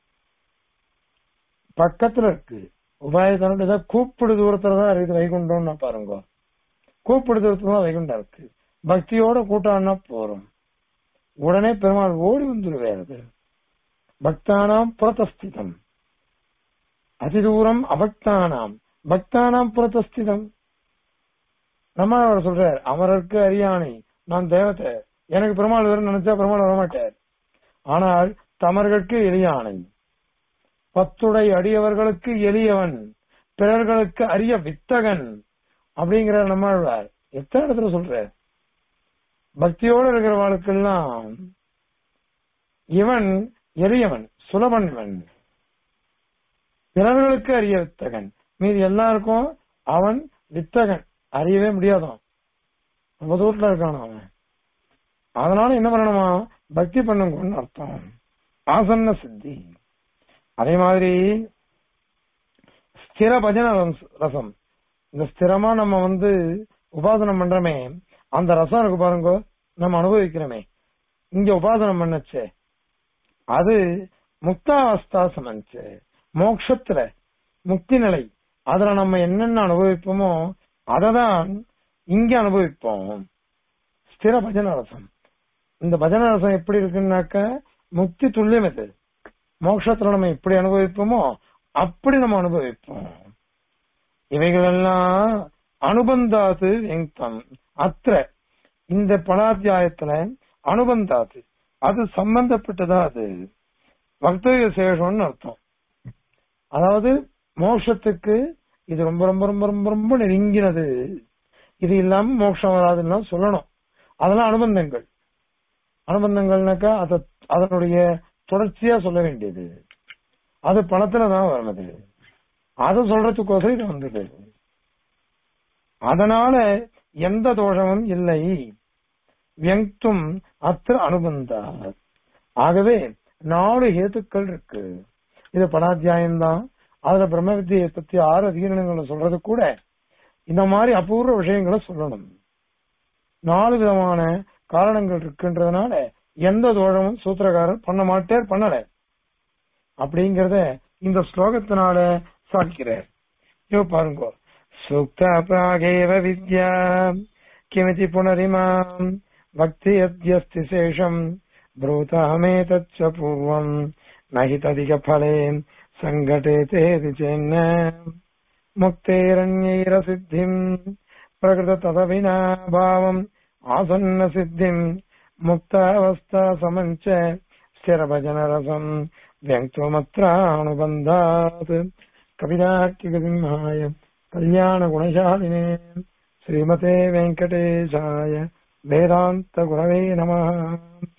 பக்கத்துல இருக்கு உபாயத்தனோட ஏதாவது கூப்பிடு தூரத்துல தான் இருக்குது வைகுண்டம்னா பாருங்க கூப்பிடு தூரத்துல தான் வைகுண்டம் இருக்கு பக்தியோட கூட்டான்னா போறோம் உடனே பெருமாள் ஓடி வந்துருவாரு பக்தானாம் புறத்தஸ்திதம் அதிதூரம் அபக்தானாம் பக்தானாம் புறத்தஸ்திதம் நம்ம அவர் சொல்றார் அமரருக்கு அரியானை நான் தேவத்தை எனக்கு பெருமாள் வரும் நினைச்சா பெருமாள் வரமாட்டார் ஆனால் தமர்களுக்கு எளியானை பத்துடை அடியவர்களுக்கு எளியவன் பிறர்களுக்கு அரிய வித்தகன் அப்படிங்கிற நம்மாழ்வார் எத்தனை இடத்துல சொல்ற பக்தியோடு இருக்கிறவர்களுக்கெல்லாம் இவன் எளியவன் சுலபன் இவன் பிறர்களுக்கு அரிய வித்தகன் மீது எல்லாருக்கும் அவன் வித்தகன் அறியவே முடியாதான் ரொம்ப தூரத்துல இருக்கான் அவன் அதனால என்ன பண்ணணுமா பக்தி பண்ணுங்கன்னு அர்த்தம் ஆசன்ன சித்தி அதே மாதிரி ஸ்திர பஜன ரச- ரசம் இந்த ஸ்திரமா நம்ம வந்து உபாசனம் பண்றோமே அந்த ரசம் இருக்கு பாருங்க நம்ம அனுபவிக்கிறோமே இங்க உபாசனம் பண்ணச்சே அது முக்தாவஸ்தா சமஞ்சு மோட்சத்துல முக்தி நிலை அதுல நம்ம என்னென்ன அனுபவிப்போமோ அததான் இங்க அனுபவிப்போம் ஸ்திர பஜன ரசம் இந்த பஜன ரசம் எப்படி இருக்குன்னாக்க முக்தி துல்லியம் இது மோட்சத்துல நம்ம எப்படி அனுபவிப்போமோ அப்படி நம்ம அனுபவிப்போம் இவைகள் எல்லாம் அனுபந்தாது எங்கம் அத்திர இந்த பணாத்தியாயத்துல அனுபந்தாது அது சம்பந்தப்பட்டதா அது வக்தவிய சேஷம்னு அர்த்தம் அதாவது மோட்சத்துக்கு இது ரொம்ப ரொம்ப ரொம்ப ரொம்ப ரொம்ப நெருங்கினது இது இல்லாம மோட்சம் வராதுன்னா சொல்லணும் அதெல்லாம் அனுபந்தங்கள் அனுபந்தங்கள்னாக்கா அத அதனுடைய தொடர்ச்சியா சொல்ல வேண்டியது அது பணத்துல தான் வருது அதை சொல்றதுக்கோசரம் இது வந்தது அதனால எந்த தோஷமும் இல்லை வியங்கும் அத்திர அனுபந்தா ஆகவே நாலு ஹேத்துக்கள் இருக்கு இது பணாத்தியாயம் தான் அதுல பிரம்ம வித்தியை பத்தி ஆறு அதிகரணங்களை சொல்றது கூட இந்த மாதிரி அபூர்வ விஷயங்களை சொல்லணும் நாலு விதமான காரணங்கள் இருக்குன்றதுனால எந்த தோஷமும் சூத்திரக்காரர் பண்ண மாட்டார் பண்ணல அப்படிங்கறத இந்த ஸ்லோகத்தினால சாதிக்கிறார் யோ பாருங்க சூக்தா பிராகேவ வித்யா கிமிதி புனரிமாம் பக்தி அத்தியஸ்தி சேஷம் ப்ரூதாமே தச்ச பூர்வம் நகி ததிக பலே சங்கடே தேதி சென்ன முக்தேரண்யைர சித்திம் பிரகிருத ததவினா பாவம் ஆசன்ன சித்திம் முக்தாவஸ்தா சமஞ்ச ஸ்திரபஜன ரசம் व्यङ्क्त्वमत्रानुबन्धात् कविदार्किकसिंहाय कल्याणगुणशालिने श्रीमते वेङ्कटेशाय वेदान्तगुणवे नमः